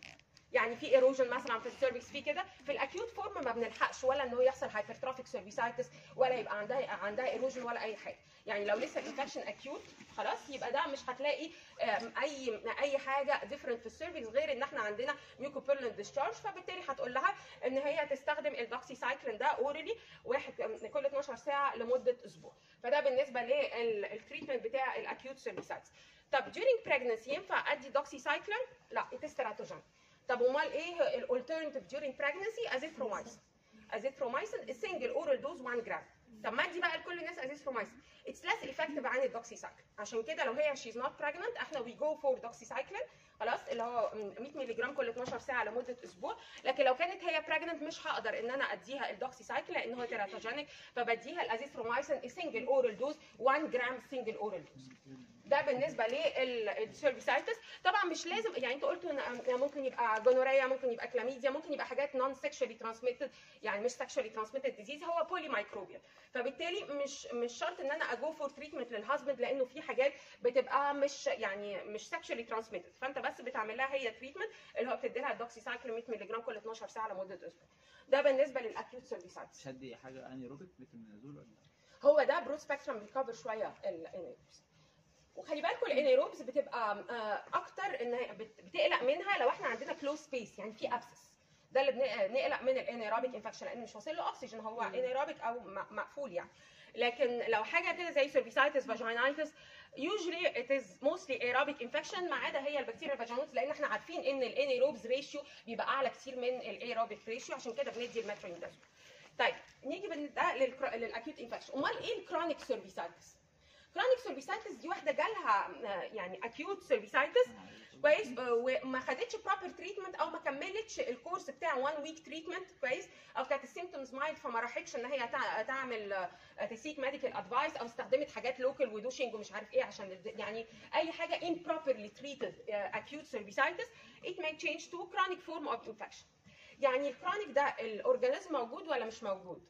يعني في ايروجن مثلا في السيرفكس في كده في الاكيوت فورم ما بنلحقش ولا ان هو يحصل هايبرتروفيك سيرفيسايتس ولا يبقى عندها عندها ايروجن ولا اي حاجه يعني لو لسه الانفكشن اكيوت خلاص يبقى ده مش هتلاقي آم، اي اي حاجه ديفرنت في السيرفكس غير ان احنا عندنا ميوكوبيرلين ديسشارج فبالتالي هتقول لها ان هي تستخدم الدوكسيسايكلين ده اورالي واحد كل 12 ساعه لمده اسبوع فده بالنسبه للتريتمنت بتاع الاكيوت سيرفيسايتس طب during pregnancy ينفع ادي دوكسيسايكلين لا اتستراتوجين طب امال ايه الالترناتيف during pregnancy ازيثرومايسين ازيثرومايسين السنجل اورال دوز 1 جرام طب ما ادي بقى لكل الناس ازيثرومايسين اتس ليس افكتيف عن الدوكسيسايكلين عشان كده لو هي شيز نوت بريجننت احنا وي جو فور دوكسيسايكلين خلاص اللي هو 100 مللي جرام كل 12 ساعه لمده اسبوع لكن لو كانت هي بريجننت مش هقدر ان انا اديها الدوكسيسايكلين لان هو تيراتوجينيك فبديها الازيثرومايسين سنجل اورال دوز 1 جرام سنجل اورال دوز ده بالنسبه للسيرفيسايتس طبعا مش لازم يعني انتوا قلتوا ان ممكن يبقى جونوريا ممكن يبقى كلاميديا ممكن يبقى حاجات نون سيكشوالي ترانسميتد يعني مش سيكشوالي ترانسميتد ديزيز هو بولي مايكروبيال فبالتالي مش مش شرط ان انا اجو فور تريتمنت للهازبند لانه في حاجات بتبقى مش يعني مش سيكشوالي ترانسميتد فانت بس بتعمل لها هي تريتمنت اللي هو بتدي لها الدوكسيسايكلين 100 مللي جرام كل 12 ساعه لمده اسبوع ده بالنسبه للاكيوت سيرفيسايتس مش هدي حاجه انيروبيك ميتامينازول ولا هو ده برود سبيكترم بيكفر شويه الانيروبس وخلي بالكم الانيروبس بتبقى آه، اكتر ان هي بت- بتقلق منها لو احنا عندنا كلوز سبيس يعني في ابسس ده اللي بن- نقلق من الانيروبيك انفكشن لان مش واصل له اكسجين هو انيروبيك او م- مقفول يعني لكن لو حاجه كده زي سيرفيسايتس فاجينايتس usually it is mostly aerobic infection ما عدا هي البكتيريا فاجينوز لان احنا عارفين ان الانيروبز ريشيو بيبقى اعلى كتير من الايروبيك ريشيو عشان كده بندي المترونيدازول طيب نيجي بال- ده للكرا- للاكيوت انفكشن امال ايه الكرونيك سيرفيسايتس كرونيك سيرفيسايتس دي واحده جالها آه، يعني اكيوت سيرفيسايتس كويس آه، وما خدتش بروبر تريتمنت او ما كملتش الكورس بتاع 1 ويك تريتمنت كويس او كانت السيمتومز مايلد فما راحتش ان هي تع- تعمل آه، تسيك ميديكال ادفايس او استخدمت حاجات لوكال ودوشنج ومش عارف ايه عشان الد- يعني اي حاجه improperly treated uh, acute cervicitis it may change to chronic form of infection يعني الكرونيك ده الاورجانيزم موجود ولا مش موجود؟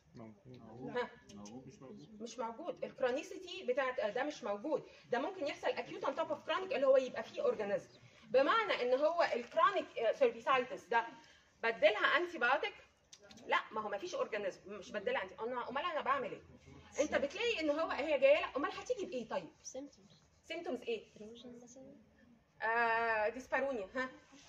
ها موجود مش موجود مش موجود الكرونيسيتي بتاعت ده مش موجود ده ممكن يحصل اكيوت on top of chronic اللي هو يبقى فيه اورجانيزم بمعنى ان هو الكرونيك سيرفيسايتس ده بدلها انتي بايوتيك لا ما هو ما فيش اورجانيزم مش بدلها انتي انا امال انا بعمل ايه انت بتلاقي ان هو هي جايه لك امال هتيجي بايه طيب symptoms سيمتومز ايه erosion مثلا آه ديسبارونيا ها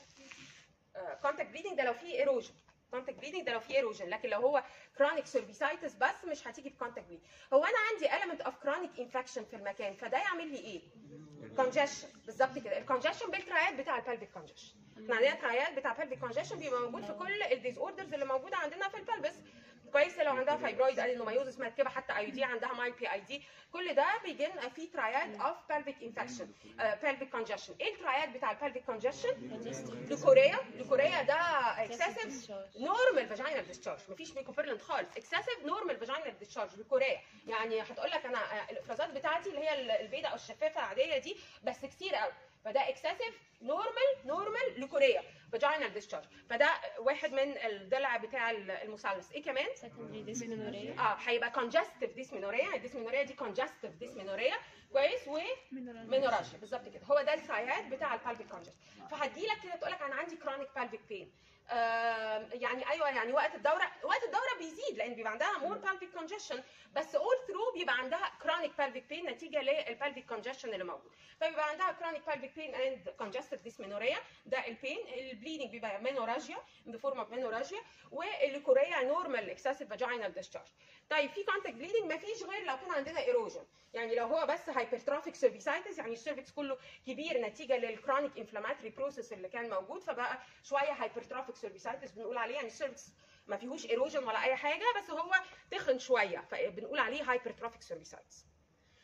كونتاكت بليدنج ده لو فيه ايروجن كونتاكت بليدنج ده لو فيه ايروجن لكن لو هو كرونيك سيرفيسايتس بس مش هتيجي بكونتاكت بليدنج هو انا عندي element of chronic infection في المكان فده يعمل لي ايه كونجشن بالظبط كده الكونجشن بالترايات بتاع البلفيك كونجشن احنا عندنا ترايات بتاع البلفيك كونجشن بيبقى موجود في كل الديز اوردرز اللي موجوده عندنا في البلبس كويس لو عندها فايبرويد ادينومايوزس مركبه حتى اي دي عندها مايل بي اي دي كل ده بيجي لنا فيه ترايات اوف pelvic انفكشن pelvic congestion ايه الترايات بتاع البلفيك كونجشن لوكوريا لوكوريا ده اكسسيف نورمال فاجينال ديسشارج مفيش ميكوبيرلنت خالص اكسسيف نورمال فاجينال ديسشارج لكوريا يعني هتقول لك انا آه، الافرازات بتاعتي اللي هي البيضاء او الشفافه العاديه دي بس كتير قوي فده اكسسيف نورمال نورمال لكوريا فاجينال ديسشارج فده واحد من الضلع بتاع المثلث ايه كمان secondary dysmenorrhea اه هيبقى congestive dysmenorrhea الديسمينوريا دي congestive dysmenorrhea كويس و مينوراجيا بالظبط كده هو ده السايات بتاع البالفيك كونجست فهتجي لك كده تقول لك انا عندي كرونيك بالفيك بين يعني ايوه يعني وقت الدوره وقت الدوره بيزيد لان بيبقى عندها مور بالفيك كونجشن بس اول ثرو بيبقى عندها كرونيك بالفيك بين نتيجه للبالفيك كونجشن اللي موجود فبيبقى عندها كرونيك بالفيك بين اند كونجستيف ديسمينوريا ده البين البليدنج بيبقى مينوراجيا in the form of menorrhagia والكوريا نورمال اكسسيف فاجينال ديسشارج طيب في كونتاكت بليدنج مفيش غير لو كان عندنا ايروجن يعني لو هو بس هايبرتروفيك سيرفيسايتس يعني السيرفكس كله كبير نتيجه للكرونيك انفلاماتري بروسيس اللي كان موجود فبقى شويه هايبرتروفيك سيرفيسايتس بنقول عليه يعني السيرفكس ما فيهوش ايروجن ولا اي حاجه بس هو تخن شويه فبنقول عليه هايبرتروفيك سيرفيسايتس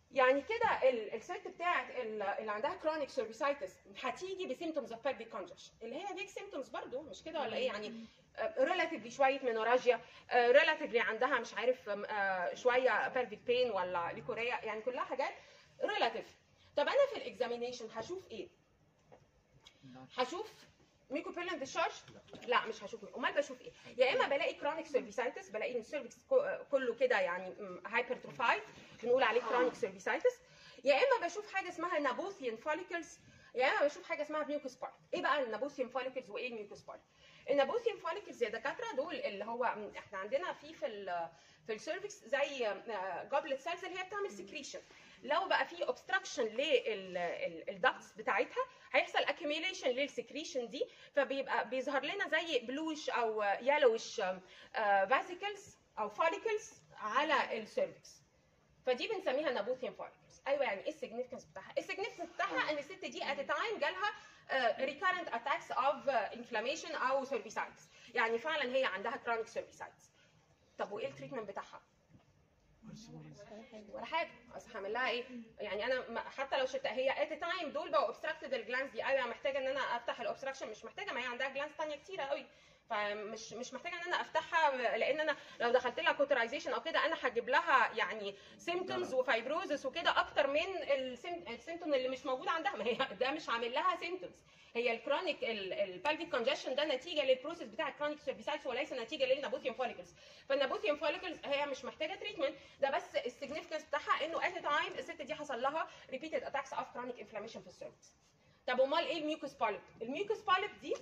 يعني كده ال- الست بتاعت ال- اللي عندها كرونيك سيرفيسايتس هتيجي بسيمتومز اوف pelvic congestion اللي هي ديك سيمتومز برضو مش كده ولا ايه يعني ريلاتيفلي شويه منوراجيا ريلاتيفلي عندها مش عارف آم، آه، شويه pelvic pain ولا ليكوريا يعني كلها حاجات ريلاتيف طب انا في الاكزامينيشن هشوف ايه هشوف ميكوبيلن ديشارج لا مش هشوف امال بشوف ايه يا اما بلاقي كرونيك سيرفيسايتس بلاقي ان السيرفكس كله كده يعني هايبرتروفايد بنقول عليه كرونيك سيرفيسايتس يا اما بشوف حاجه اسمها نابوثيان فوليكلز يا اما بشوف حاجه اسمها ميوكس بارت ايه بقى النابوثيان فوليكلز وايه الميوكس بارت النابوثيان فوليكلز يا دكاتره دول اللي هو احنا عندنا في في ال في السيرفكس زي جوبلت سيلز اللي هي بتعمل سكريشن لو بقى في اوبستراكشن للدكتس بتاعتها هيحصل اكيميليشن للسكريشن دي فبيبقى بيظهر لنا زي بلوش او يلوش فاسيكلز او فوليكلز على السيرفكس فدي بنسميها نابوثيان فوليكلز ايوه يعني ايه السيجنفكنس بتاعها السيجنفكنس بتاعها ان الست دي ات تايم جالها ريكارنت اتاكس اوف انفلاميشن او سيرفيسايتس يعني فعلا هي عندها كرونيك سيرفيسايتس طب وايه التريتمنت بتاعها ولا حاجه اصل هعمل لها ايه يعني انا ما- حتى لو شلتها هي ات تايم دول بقوا اوبستراكتد الجلانز دي ايوه محتاجه ان انا افتح الاوبستراكشن مش محتاجه ما هي عندها جلانز ثانيه كتيره قوي فمش مش محتاجه ان انا افتحها لان انا لو دخلت لها كوترايزيشن او كده انا هجيب لها يعني سيمتومز وفايبروزس وكده اكتر من السيمتوم اللي مش موجود عندها ما هي ده مش عامل لها سيمتومز هي الكرونيك البالفيك كونجشن ده نتيجه للبروسيس بتاع الكرونيك سيرفيسايتس وليس نتيجه للنابوثيوم فوليكلز فالنابوثيوم فوليكلز هي مش محتاجه تريتمنت ده بس السيجنفكنس بتاعها انه ات تايم الست دي حصل لها ريبيتد اتاكس اوف كرونيك انفلاميشن في السيرفكس طب امال ايه الميوكس باليب الميوكس باليب دي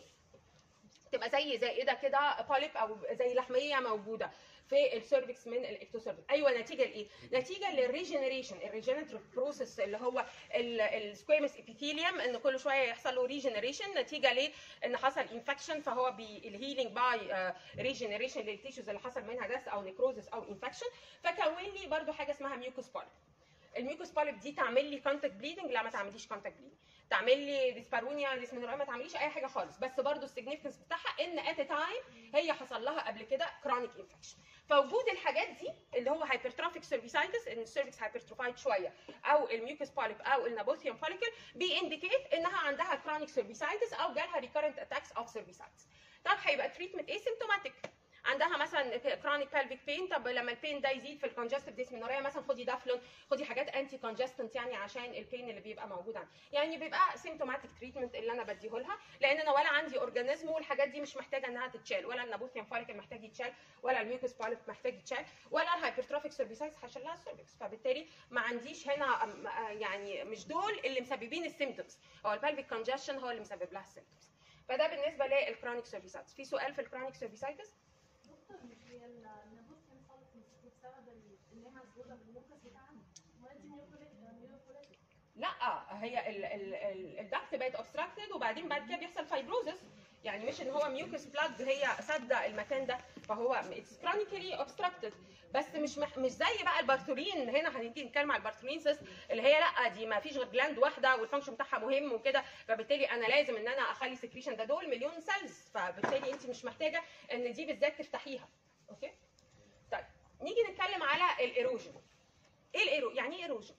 تبقى زي زائده كده باليب او زي لحميه موجوده في السيرفكس من الاكتوسيرفكس ايوه نتيجه لايه نتيجه للريجنريشن الريجنريتيف بروسيس اللي هو السكويمس ابيثيليوم ان كل شويه يحصل له ريجنريشن نتيجه ل ان حصل انفكشن فهو الهيلينج باي ريجنريشن للتيشوز اللي حصل منها داس او نيكروزس او انفكشن فكون لي برده حاجه اسمها ميوكوس باليب الميوكوس باليب دي تعمل لي كونتاكت بليدنج لا ما تعمليش كونتاكت بليدنج تعمل لي ديسبارونيا ديسمنوريا ما تعمليش اي حاجه خالص بس برضو السيجنفكنس بتاعها ان ات تايم هي حصل لها قبل كده كرونيك انفكشن فوجود الحاجات دي اللي هو هايبرتروفيك سيرفيسايتس ان السيرفكس هايبرتروفايد شويه او الميوكس باليب او النابوثيوم فوليكل بينديكيت انها عندها كرونيك سيرفيسايتس او جالها ريكارنت اتاكس اوف سيرفيسايتس طب هيبقى تريتمنت ايه سيمتوماتيك عندها مثلا كرونيك بالفيك بين طب لما البين ده يزيد في الكونجستيف ديسمنوريا مثلا خدي دافلون خدي حاجات انتي كونجستنت يعني عشان البين اللي بيبقى موجود عندها يعني بيبقى سيمتوماتيك تريتمنت اللي انا بديه لها لان انا ولا عندي اورجانيزم والحاجات دي مش محتاجه انها تتشال ولا النابوثيوم فوليكل محتاج يتشال ولا الميوكس باليب محتاج يتشال ولا الهايبرتروفيك سيرفيسايتس هشيل لها السيرفكس فبالتالي ما عنديش هنا أم- آه يعني مش دول اللي مسببين السيمتومز هو البالفيك كونجشن هو اللي مسبب لها السيمتومز فده بالنسبه للكرونيك سيرفيسايتس في سؤال في الكرونيك سيرفيسايتس دكتور مش هي النابوثيان فالكنز بسبب ال- ان هي مسدوده بالموكس بتاعها ما دي ميوكوليتيك لا هي ال- ال- ال- الدكت بقت اوبستراكتد وبعدين بعد كده بيحصل فايبروزس يعني مش ان هو ميوكس بلاد هي سادة المكان ده فهو اتس كرونيكلي اوبستراكتد بس مش مح مش زي بقى البارتولين هنا هنيجي نتكلم على البارتولين سيست اللي هي لا دي ما فيش غير جلاند واحده والفانكشن بتاعها مهم وكده فبالتالي انا لازم ان انا اخلي سكريشن ده دول مليون سيلز فبالتالي انت مش محتاجه ان دي بالذات تفتحيها اوكي طيب نيجي نتكلم على الايروجن ايه الايرو يعني ايه ايروجن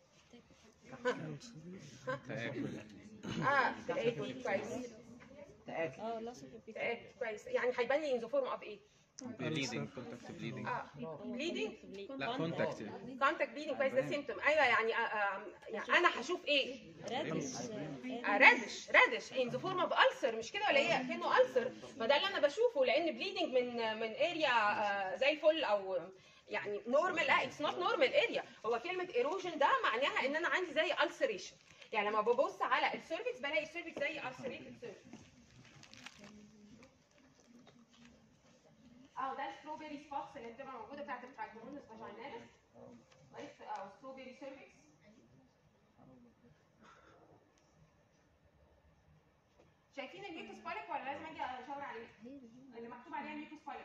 اه تاكل كويس اه loss of تاكل كويس يعني هيبان لي ان ذا فورم اوف ايه بليدنج كونتاكت بليدنج اه بليدنج لا كونتاكت كونتاكت بليدنج كويس ده سيمتوم ايوه يعني آه آه يعني انا هشوف ايه رادش آه رادش رادش ان ذا فورم اوف السر مش كده ولا هي كانه السر فده اللي انا بشوفه لان بليدنج من من اريا زي الفل او يعني نورمال لا اتس نوت نورمال اريا هو كلمه ايروجن ده معناها ان انا عندي زي السريشن يعني لما ببص على السيرفكس بلاقي السيرفكس زي السريتد سيرفكس اه ده الستروبري سبوتس اللي بتبقى موجوده بتاعت الفراجمونس فاجيناليس كويس او ستروبري سيرفكس شايفين الميوكس باليب ولا لازم اجي اشاور عليه؟ اللي مكتوب عليها ميوكس باليب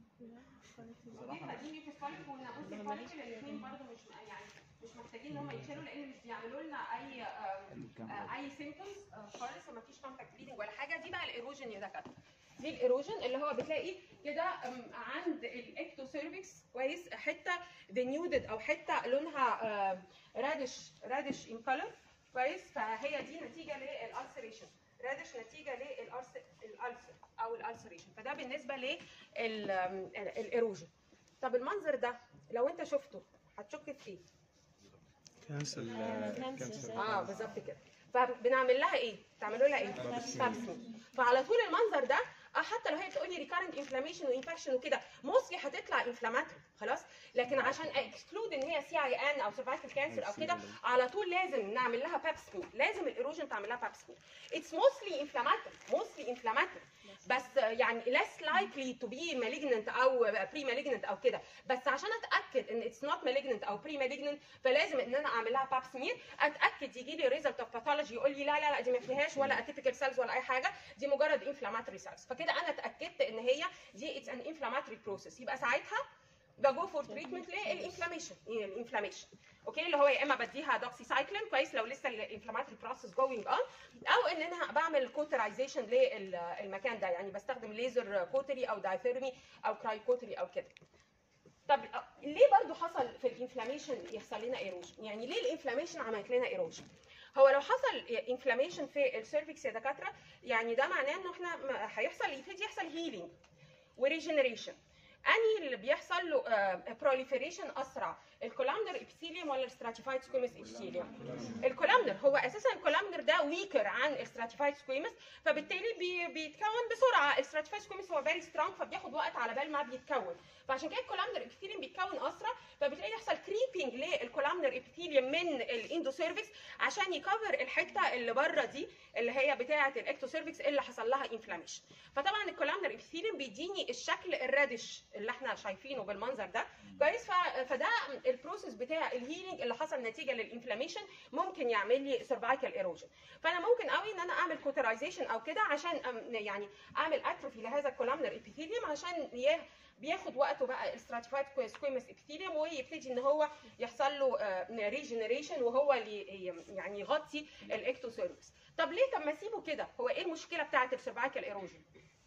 دي دي ميوكس باليب والنابوس باليب الاثنين برضه مش يعني مش محتاجين ان هم يتشالوا لان مش بيعملوا لنا اي آم، آه، اي سيمبتومز خالص وما فيش كونتاكت بليدنج ولا حاجه دي بقى الايروجن يا دكاتره دي الايروجن اللي هو بتلاقي كده أم، عند الاكتو سيرفكس كويس حته دينيودد او حته لونها رادش رادش ان كلر كويس فهي دي نتيجه للالسريشن رادش نتيجه للالسر او الالسريشن فده بالنسبه للايروجن طب المنظر ده لو انت شفته هتشك في ايه؟ كانسل كانسل. اه بالظبط كده فبنعمل لها ايه؟ تعملوا لها ايه؟ بابسمي فعلى طول المنظر ده اه حتى لو هي بتقول لي ريكارنت انفلاميشن وانفكشن وكده موستلي هتطلع انفلاماتوري خلاص لكن عشان اكسكلود ان هي سي اي ان او سيرفايكال كانسر او كده على طول لازم نعمل لها بابسمي لازم الايروجن تعمل لها بابسمي اتس موستلي انفلاماتوري موستلي انفلاماتوري بس يعني less likely to be malignant او pre malignant او كده بس عشان اتاكد ان it's not malignant او pre malignant فلازم ان انا اعمل لها باب سمير اتاكد يجي لي ريزلت اوف باثولوجي يقول لي لا لا لا دي ما فيهاش ولا اتيبيكال سيلز ولا اي حاجه دي مجرد انفلاماتوري سيلز فكده انا اتاكدت ان هي دي اتس ان انفلاماتوري بروسيس يبقى ساعتها بجو فور تريتمنت للانفلاميشن الانفلاميشن اوكي اللي هو يا اما بديها دوكسيسايكلين كويس لو لسه الانفلاماتوري بروسيس جوينج اون او ان انا بعمل كوترايزيشن للمكان ده يعني بستخدم ليزر كوتري او دايثيرمي او كراي كوتري او كده طب ليه برضو حصل في الانفلاميشن يحصل لنا ايروجن يعني ليه الانفلاميشن عملت لنا ايروجن هو لو حصل انفلاميشن في السيرفكس يا دكاتره يعني ده معناه انه احنا م- هيحصل يبتدي يحصل هيلينج وريجنريشن انهي اللي بيحصل له بروليفريشن اسرع الكولامنر ابيثيليوم ولا الستراتيفايد سكويمس ابيثيليوم الكولامنر هو اساسا الكولامنر ده ويكر عن الستراتيفايد سكويمس فبالتالي بي بيتكون بسرعه الستراتيفايد سكويمس هو فيري سترونج فبياخد وقت على بال ما بيتكون فعشان كده الكولامنر ابيثيليوم بيتكون اسرع فبتلاقي يحصل كريبنج للكولامنر ابيثيليوم من الاندوسيرفكس عشان يكفر الحته اللي بره دي اللي هي بتاعه الاكتوسيرفكس اللي حصل لها انفلاميشن فطبعا الكولامنر ابيثيليوم بيديني الشكل الرادش اللي احنا شايفينه بالمنظر ده كويس ف- فده البروسيس بتاع الهيلينج اللي حصل نتيجه للانفلاميشن ممكن يعمل لي سيرفايكال ايروجن فانا ممكن قوي ان انا اعمل كوترايزيشن او كده عشان أم- يعني اعمل اتروفي لهذا الكولامنر ابيثيليوم عشان يه- بياخد وقته بقى الستراتيفايد سكويمس ابيثيليوم ويبتدي ان هو يحصل له ريجنريشن وهو اللي يعني يغطي الاكتوسيرفكس طب ليه طب ما اسيبه كده هو ايه المشكله بتاعه السيرفايكال ايروجن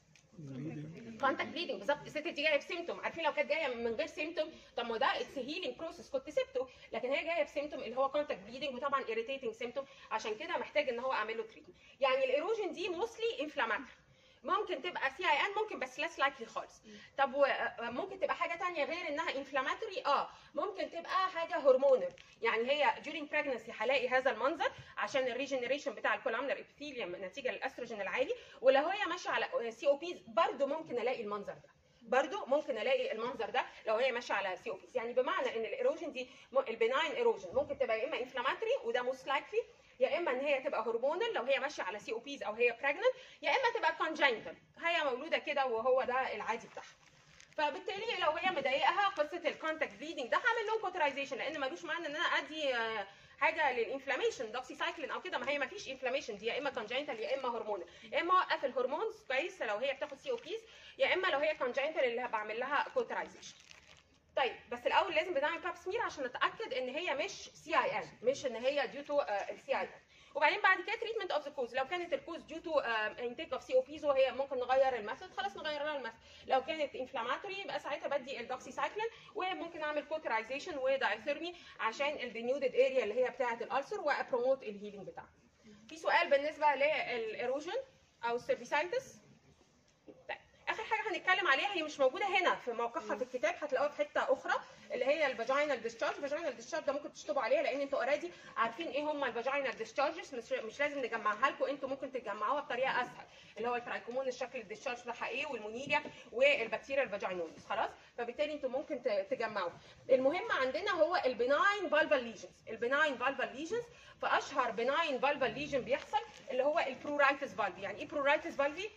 كونتاكت بليدنج بالظبط الست دي جايه بسيمتوم عارفين لو كانت جايه من غير سيمتوم طب ما ده اتس هيلينج بروسيس كنت سبته لكن هي جايه بسيمتوم اللي هو كونتاكت بليدنج وطبعا irritating سيمتوم عشان كده محتاج ان هو اعمل له تريتمنت يعني الايروجن دي موستلي انفلاماتوري ممكن تبقى سي اي ان ممكن بس ليس لايكلي خالص طب و- ممكن تبقى حاجه تانية غير انها انفلاماتوري اه ممكن تبقى حاجه هرمونال يعني هي during pregnancy هلاقي هذا المنظر عشان الريجنريشن بتاع الكولامنر ابيثيليوم نتيجه للاستروجين العالي ولو هي ماشيه على سي او بيز برضه ممكن الاقي المنظر ده برضو ممكن الاقي المنظر ده لو هي ماشيه على سي او بيز يعني بمعنى ان الايروجن دي البناين ايروجن ممكن تبقى يا اما انفلاماتوري وده موست لايكلي يا اما ان هي تبقى هرمونال لو هي ماشيه على سي او بيز او هي براجننت يا اما تبقى كونجنتال هي مولوده كده وهو ده العادي بتاعها فبالتالي لو هي مضايقها قصه الكونتاكت بليدنج ده هعمل لهم كوترايزيشن لان ملوش معنى ان انا ادي آه، حاجه للانفلاميشن دوكسيسايكلين او كده ما هي ما فيش انفلاميشن دي يا اما كونجنتال يا اما هرمونال يا اما اوقف الهرمونز كويس لو هي بتاخد سي او بيز يا اما لو هي كونجنتال اللي بعمل لها كوترايزيشن طيب بس الاول لازم بنعمل باب سمير عشان نتاكد ان هي مش سي اي ان مش ان هي ديو تو السي اي ان وبعدين بعد كده تريتمنت اوف ذا كوز لو كانت الكوز ديو تو انتيك اوف سي او بيز وهي ممكن نغير الميثود خلاص نغير لها الميثود لو كانت انفلاماتوري يبقى ساعتها بدي الدوكسيسايكلين وممكن اعمل كوترايزيشن ودايثيرمي عشان الدينيودد اريا اللي هي بتاعه الالسر وابروموت الهيلينج بتاعها في سؤال بالنسبه للايروجن او السيرفيسايتس طيب اخر حاجه هنتكلم عليها هي مش موجوده هنا في موقعها في الكتاب هتلاقوها في حته اخرى اللي هي الفاجينال ديسشارج الفاجينال ديسشارج ده ممكن تشطبوا عليها لان انتوا اوريدي عارفين ايه هم الفاجينال ديسشارجز مش, مش لازم نجمعها لكم انتوا ممكن تجمعوها بطريقه اسهل اللي هو الترايكومون الشكل الديسشارج بتاعها ايه والمونيليا والبكتيريا الفاجينوليس خلاص فبالتالي انتوا ممكن ت- تجمعوا المهم عندنا هو البناين فالفال ليجنز البناين فالفال ليجنز فاشهر بناين فالفال ليجن بيحصل اللي هو البرورايتس فالفي يعني ايه برورايتس فالفي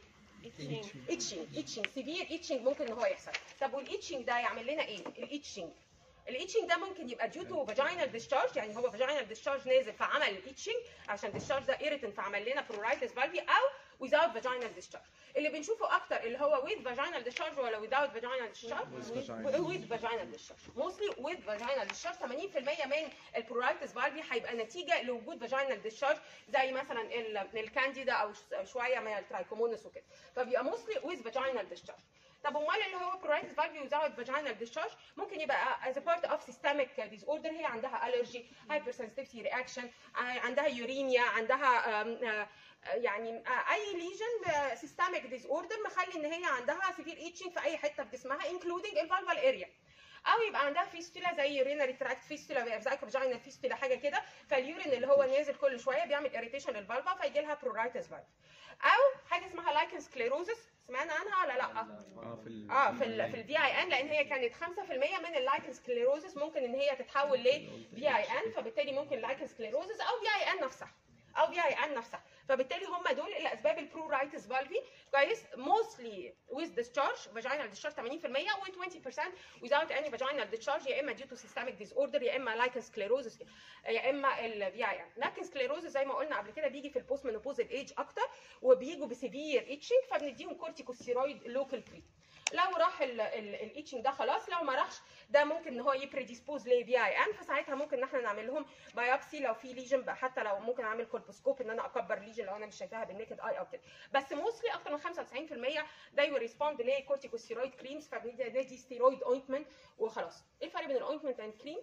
اتشنج اتشنج سيفير اتشنج ممكن ان هو يحصل طب والاتشنج ده يعمل لنا ايه الاتشنج الاتشنج ده ممكن يبقى ديو تو فاجينال ديسشارج يعني هو فاجينال ديسشارج نازل فعمل اتشنج عشان ديسشارج ده ايريتنت فعمل لنا برورايتس فالفي او without vaginal discharge اللي بنشوفه اكتر اللي هو with vaginal discharge ولا without vaginal discharge With vaginal. with vaginal discharge mostly with vaginal discharge 80% من البرورايتس فالفي هيبقى نتيجه لوجود vaginal discharge زي مثلا ال- الكانديدا او ش- شويه من الترايكومونس وكده فبيبقى mostly with vaginal discharge طب امال اللي هو pruritus valvi without vaginal discharge ممكن يبقى as a part of systemic disorder هي عندها allergy hypersensitivity reaction آه، عندها يوريميا عندها آم، آه، يعني آه، اي ليجن systemic disorder مخلي ان هي عندها severe itching في اي حته في جسمها including الفالفال اريا او يبقى عندها فيستولا زي يورينري تراكت فيستولا زيكو فاجينال فيستولا حاجه كده فاليورين اللي هو نازل كل شويه بيعمل اريتيشن للفالفا فيجي لها pruritus valve او حاجه اسمها لايكن سكليروزس سمعنا عنها ولا لا؟ اه في ال اه في ال في الفي اي ان لان هي كانت 5% من اللايكن سكليروزس ممكن ان هي تتحول ل في اي ان فبالتالي ممكن لايكن سكليروزس او في اي ان نفسها او في اي ان نفسها فبالتالي هم دول الاسباب البرورايتس فالفي كويس موستلي with discharge vaginal discharge 80% و 20% without any vaginal discharge يا اما due to systemic disorder يا اما لايكن سكليروزس يا اما الفي اي ان لايكن سكليروزس زي ما قلنا قبل كده بيجي في البوست منوبوزال ايج اكتر وبيجوا بسيفير اتشنج فبنديهم كورتيكوستيرويد لوكال تريت لو راح الاتشنج ده خلاص لو ما راحش ده ممكن ان هو يبريديسبوز لفي اي ان فساعتها ممكن ان احنا نعمل لهم بايوبسي لو في ليجن بقى حتى لو ممكن اعمل كولبوسكوب ان انا اكبر ليجن لو انا مش شايفاها بالنيكد اي او كده بس موستلي اكتر من 95% ده يريسبوند لكورتيكوستيرويد كريمز فبندي ستيرويد اوينتمنت وخلاص ايه الفرق بين الاوينتمنت والكريم؟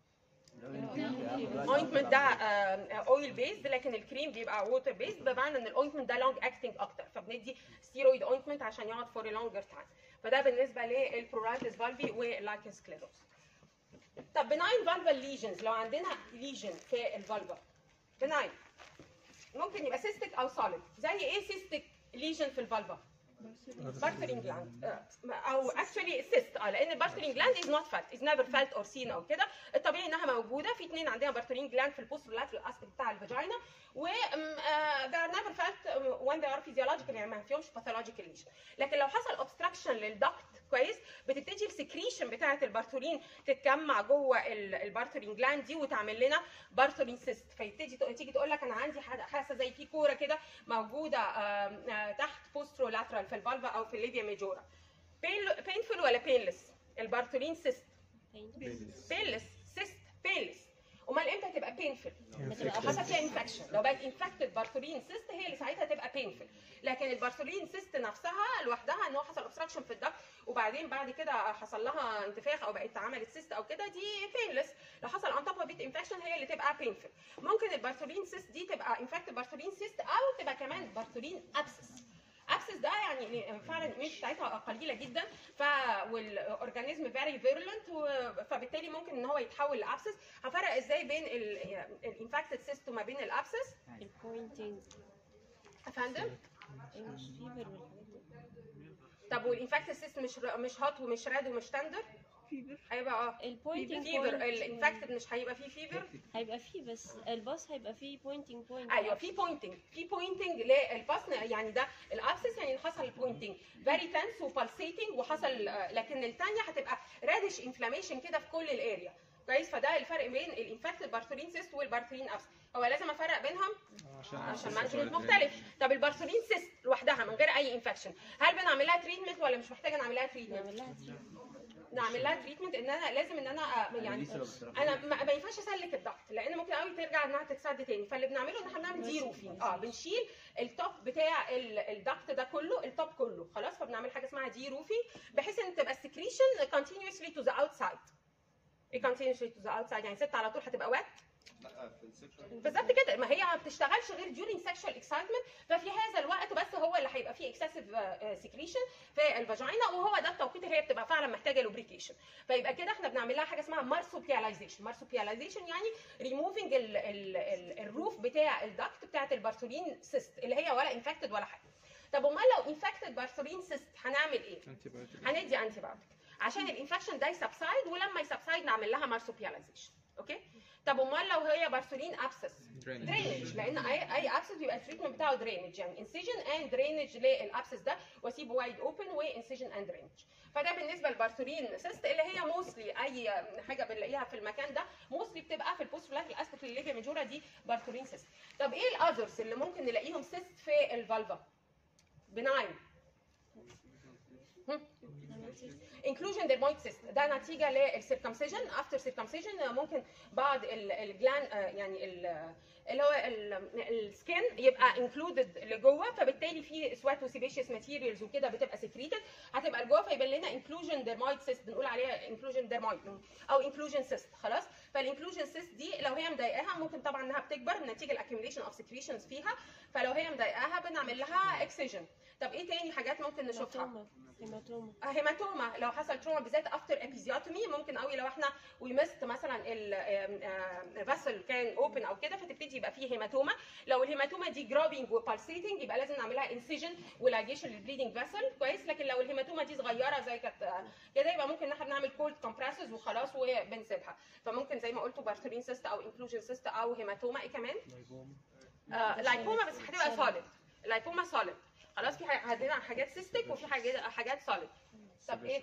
الاوينتمنت ده اويل بيزد لكن الكريم بيبقى ووتر بيزد بمعنى ان الاوينتمنت ده لونج اكتنج اكتر فبندي ستيرويد اوينتمنت عشان يقعد فور لونجر تايم فده بالنسبه للبرورايتس فالفي واللايكن سكليروس طب بناين فالفال ليجنز لو عندنا ليجن في الفالفا بناين ممكن يبقى سيستيك او سوليد زي ايه سيستيك ليجن في الفالفا بارترين جلاند او اكشولي سيست اه لان البارترين جلاند از نوت فات از نيفر فالت اور سين او كده الطبيعي انها موجوده في اثنين عندنا بارترين جلاند في البوست لاترال اسبكت بتاع الفاجينا و they are never felt when they are physiological يعني ما فيهمش pathological lesion لكن لو حصل obstruction للدكت كويس بتبتدي السكريشن بتاعه البارتورين تتجمع جوه ال- البارتورين جلاند دي وتعمل لنا بارتورين سيست فيبتدي تق- تيجي تقول لك انا عندي حاجه حاسه زي في كوره كده موجوده آم، آه، تحت بوسترو لاترال في الفالفا او في الليبيا ميجورا بينفول ولا بينلس البارتورين سيست بينلس سيست بينلس امال امتى تبقى بينفل لو حصل فيها انفكشن لو بقت انفكتد بارتورين سيست هي اللي ساعتها تبقى بينفل لكن البارتورين سيست نفسها لوحدها ان هو حصل اوبستراكشن في الدكت وبعدين بعد كده حصل لها انتفاخ او بقت عملت سيست او كده دي بينلس لو حصل ان توب اوف انفكشن هي اللي تبقى بينفل ممكن البارتورين سيست دي تبقى انفكتد بارتورين سيست او تبقى كمان بارتورين ابسس ابسس ده يعني فعلا الاميونيتي بتاعتها قليله جدا ف والاورجانيزم فيري فيرولنت فبالتالي ممكن ان هو يتحول لابسس هفرق ازاي بين الانفكتد سيست وما بين الابسس البوينتنج يا فندم مش فيبر والحاجات دي طب والانفكتد سيست مش مش هات ومش راد ومش تندر هيبقى اه البوينتنج فيفر الانفكتد مش هيبقى فيه فيفر هيبقى فيه بس الباص هيبقى فيه بوينتنج بوينت ايوه في بوينتنج في بوينتنج للبصن يعني ده الابسس يعني حصل بوينتنج فيري تنس وبالسيتنج وحصل آه، لكن الثانيه هتبقى رادش انفلاميشن كده في كل الاريا كويس فده الفرق بين الانفكتد بارتورين سيست والبارتورين ابس هو لازم افرق بينهم عشان مانجمنت مختلف طب البارتورين سيست لوحدها من غير اي انفكشن هل بنعمل لها تريتمنت ولا مش محتاجه نعمل لها تريتمنت نعمل لها تي نعمل لها تريتمنت ان انا لازم ان انا آه، يعني انا ما ما ينفعش اسلك الضغط لان ممكن قوي ترجع انها تتسد تاني فاللي بنعمله ان احنا بنعمل دي روفينج اه بنشيل التوب بتاع ال- الضغط ده كله التوب كله خلاص فبنعمل حاجه اسمها دي روفينج بحيث ان تبقى السكريشن continuously to the outside ايه continuously to the outside يعني ست على طول هتبقى وات لا في السكشوال بالظبط كده ما هي ما بتشتغلش غير during sexual excitement ففي هذا الوقت بس هو اللي هيبقى فيه excessive uh, secretion في الفاجينا وهو ده التوقيت اللي هي بتبقى فعلا محتاجه lubrication فيبقى كده احنا بنعمل لها حاجه اسمها marsupialization marsupialization يعني removing ال ال ال الروف بتاع الدكت بتاعت البارسولين سيست اللي هي ولا infected ولا حاجه طب امال لو infected بارسولين سيست هنعمل ايه؟ هندي انتي بايوتيك عشان الانفكشن ده يسبسايد ولما يسبسايد نعمل لها مارسوبياليزيشن اوكي طب امال لو هي بارسولين ابسس درينج لان اي اي ابسس بيبقى التريتمنت بتاعه درينج يعني انسيجن اند درينج للابسس ده واسيبه وايد اوبن وانسيجن اند درينج فده بالنسبه للبارسولين سيست اللي هي موستلي اي حاجه بنلاقيها في المكان ده موستلي بتبقى في البوست فلاك الاسبكت الليفيا ميجورا دي بارسولين سيست طب ايه الاذرز اللي ممكن نلاقيهم سيست في الفالفا بناين انكلوجن dermoid cyst ده نتيجه للسيركمسيجن افتر سيركمسيجن ممكن بعض الجلان يعني ال- اللي هو السكين يبقى انكلودد لجوه فبالتالي في سوات وسيبيشيس ماتيريالز وكده بتبقى سكريتد هتبقى لجوه فيبان لنا انكلوجن dermoid cyst بنقول عليها انكلوجن dermoid او انكلوجن cyst خلاص فالانكلوجن cyst دي لو هي مضايقاها ممكن طبعا انها بتكبر نتيجه الاكيوميليشن اوف سكريشنز فيها فلو هي مضايقاها بنعمل لها اكسجن طب ايه تاني حاجات ممكن نشوفها هيماتوما هيماتوما هيماتوما لو حصل تروما بالذات افتر ابيزيوتومي ممكن قوي لو احنا ويمست مثلا الفاسل كان اوبن او كده فتبتدي يبقى فيه هيماتوما لو الهيماتوما دي جرابينج وبالسيتنج يبقى لازم نعملها انسيجن ولاجيشن للبليدنج فاسل كويس لكن لو الهيماتوما دي صغيره زي كانت آه، كده يبقى ممكن ان احنا بنعمل كولد كومبريسز وخلاص وبنسيبها فممكن زي ما قلتوا بارتولين سيست او انكلوجن سيست او هيماتوما ايه كمان آه لايكوما بس هتبقى سوليد لايكوما سوليد خلاص في ح- عندنا حاجات سيستيك وفي حاجات حاجات سوليد طب ايه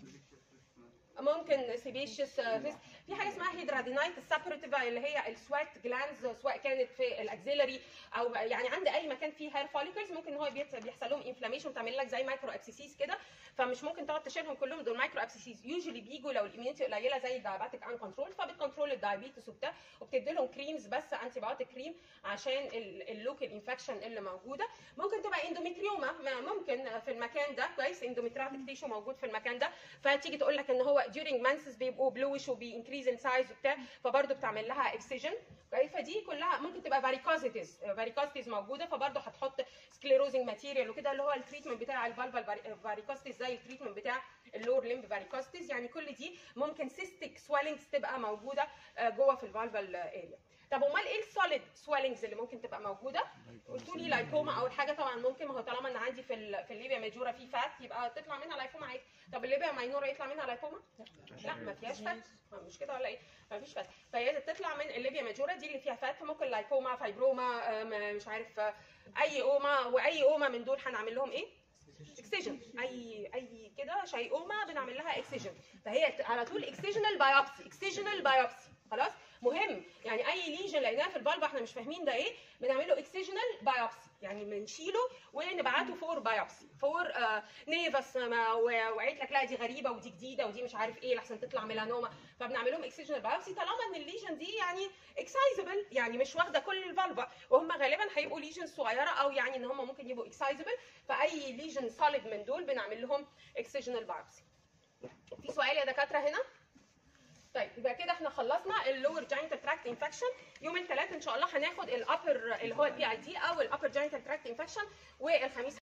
ممكن سيبيشيس في حاجه اسمها هيدرادينايت السابريتيفا اللي هي السوات جلانز سواء كانت في الاكزيلري او يعني عند اي مكان فيه هير فوليكلز ممكن هو بيت- بيحصل لهم انفلاميشن تعمل لك زي مايكرو ابسيسيس كده فمش ممكن تقعد تشيلهم كلهم دول مايكرو ابسيسيس يوجولي بيجوا لو الاميونيتي قليله زي الدايابيتك ان كنترول فبتكنترول الدايابيتس وبتاع وبتدي لهم كريمز بس انتي بايوتيك كريم عشان اللوكال انفكشن اللي موجوده ممكن تبقى اندوميتريوما ما ممكن في المكان ده كويس اندوميترياتيك تيشو موجود في المكان ده فتيجي تقول لك ان هو during menses بيبقوا بلوش وبينكريز ان سايز وبتاع فبرضه بتعمل لها اكسجن كويس فدي كلها ممكن تبقى فاريكوزيتيز فاريكوزيتيز موجوده فبرضه هتحط سكليروزنج ماتيريال وكده اللي هو التريتمنت بتاع الفالفال فاريكوزيتيز زي التريتمنت بتاع اللور ليمب فاريكوزيتيز يعني كل دي ممكن سيستيك سويلنجز تبقى موجوده آه، جوه في الفالفال اريا طب امال ايه السوليد سويلنجز اللي ممكن تبقى موجوده قلتوا لي لايكوما اول حاجه طبعا ممكن ما هو طالما ان عندي في ال- في الليبيا ميجورا في فات يبقى تطلع منها لايكوما عادي طب الليبيا ماينورا يطلع منها لايكوما لا ما فيهاش فات ما مش كده ولا ايه ما فيش فات فهي تطلع من الليبيا ماجورا دي اللي فيها فات فممكن لايكوما فايبروما آم، مش عارف آه، اي اوما واي اوما من دول هنعمل لهم ايه اكسجن اي اي كده شيئومه بنعمل لها اكسجن فهي على طول اكسجنال بايوبسي اكسجنال بايوبسي خلاص مهم يعني اي ليجن لقيناه في البلبه احنا مش فاهمين ده ايه بنعمل له اكسجنال بايوبسي يعني بنشيله ونبعته فور بايوبسي فور آه نيفس ما- و- وقالت لك لا دي غريبه ودي جديده ودي مش عارف ايه لحسن تطلع ميلانوما فبنعمل لهم اكسجنال بايوبسي طالما ان الليجن دي يعني اكسايزبل يعني مش واخده كل الفالفا وهم غالبا هيبقوا ليجن صغيره او يعني ان هم ممكن يبقوا اكسايزبل فاي ليجن سوليد من دول بنعمل لهم اكسجنال بايوبسي في سؤال يا دكاتره هنا طيب يبقى كده احنا خلصنا اللور جاينتال تراكت انفكشن يوم الثلاث ان شاء الله هناخد الابر اللي هو البي اي دي او الابر جاينتال تراكت انفكشن والخميس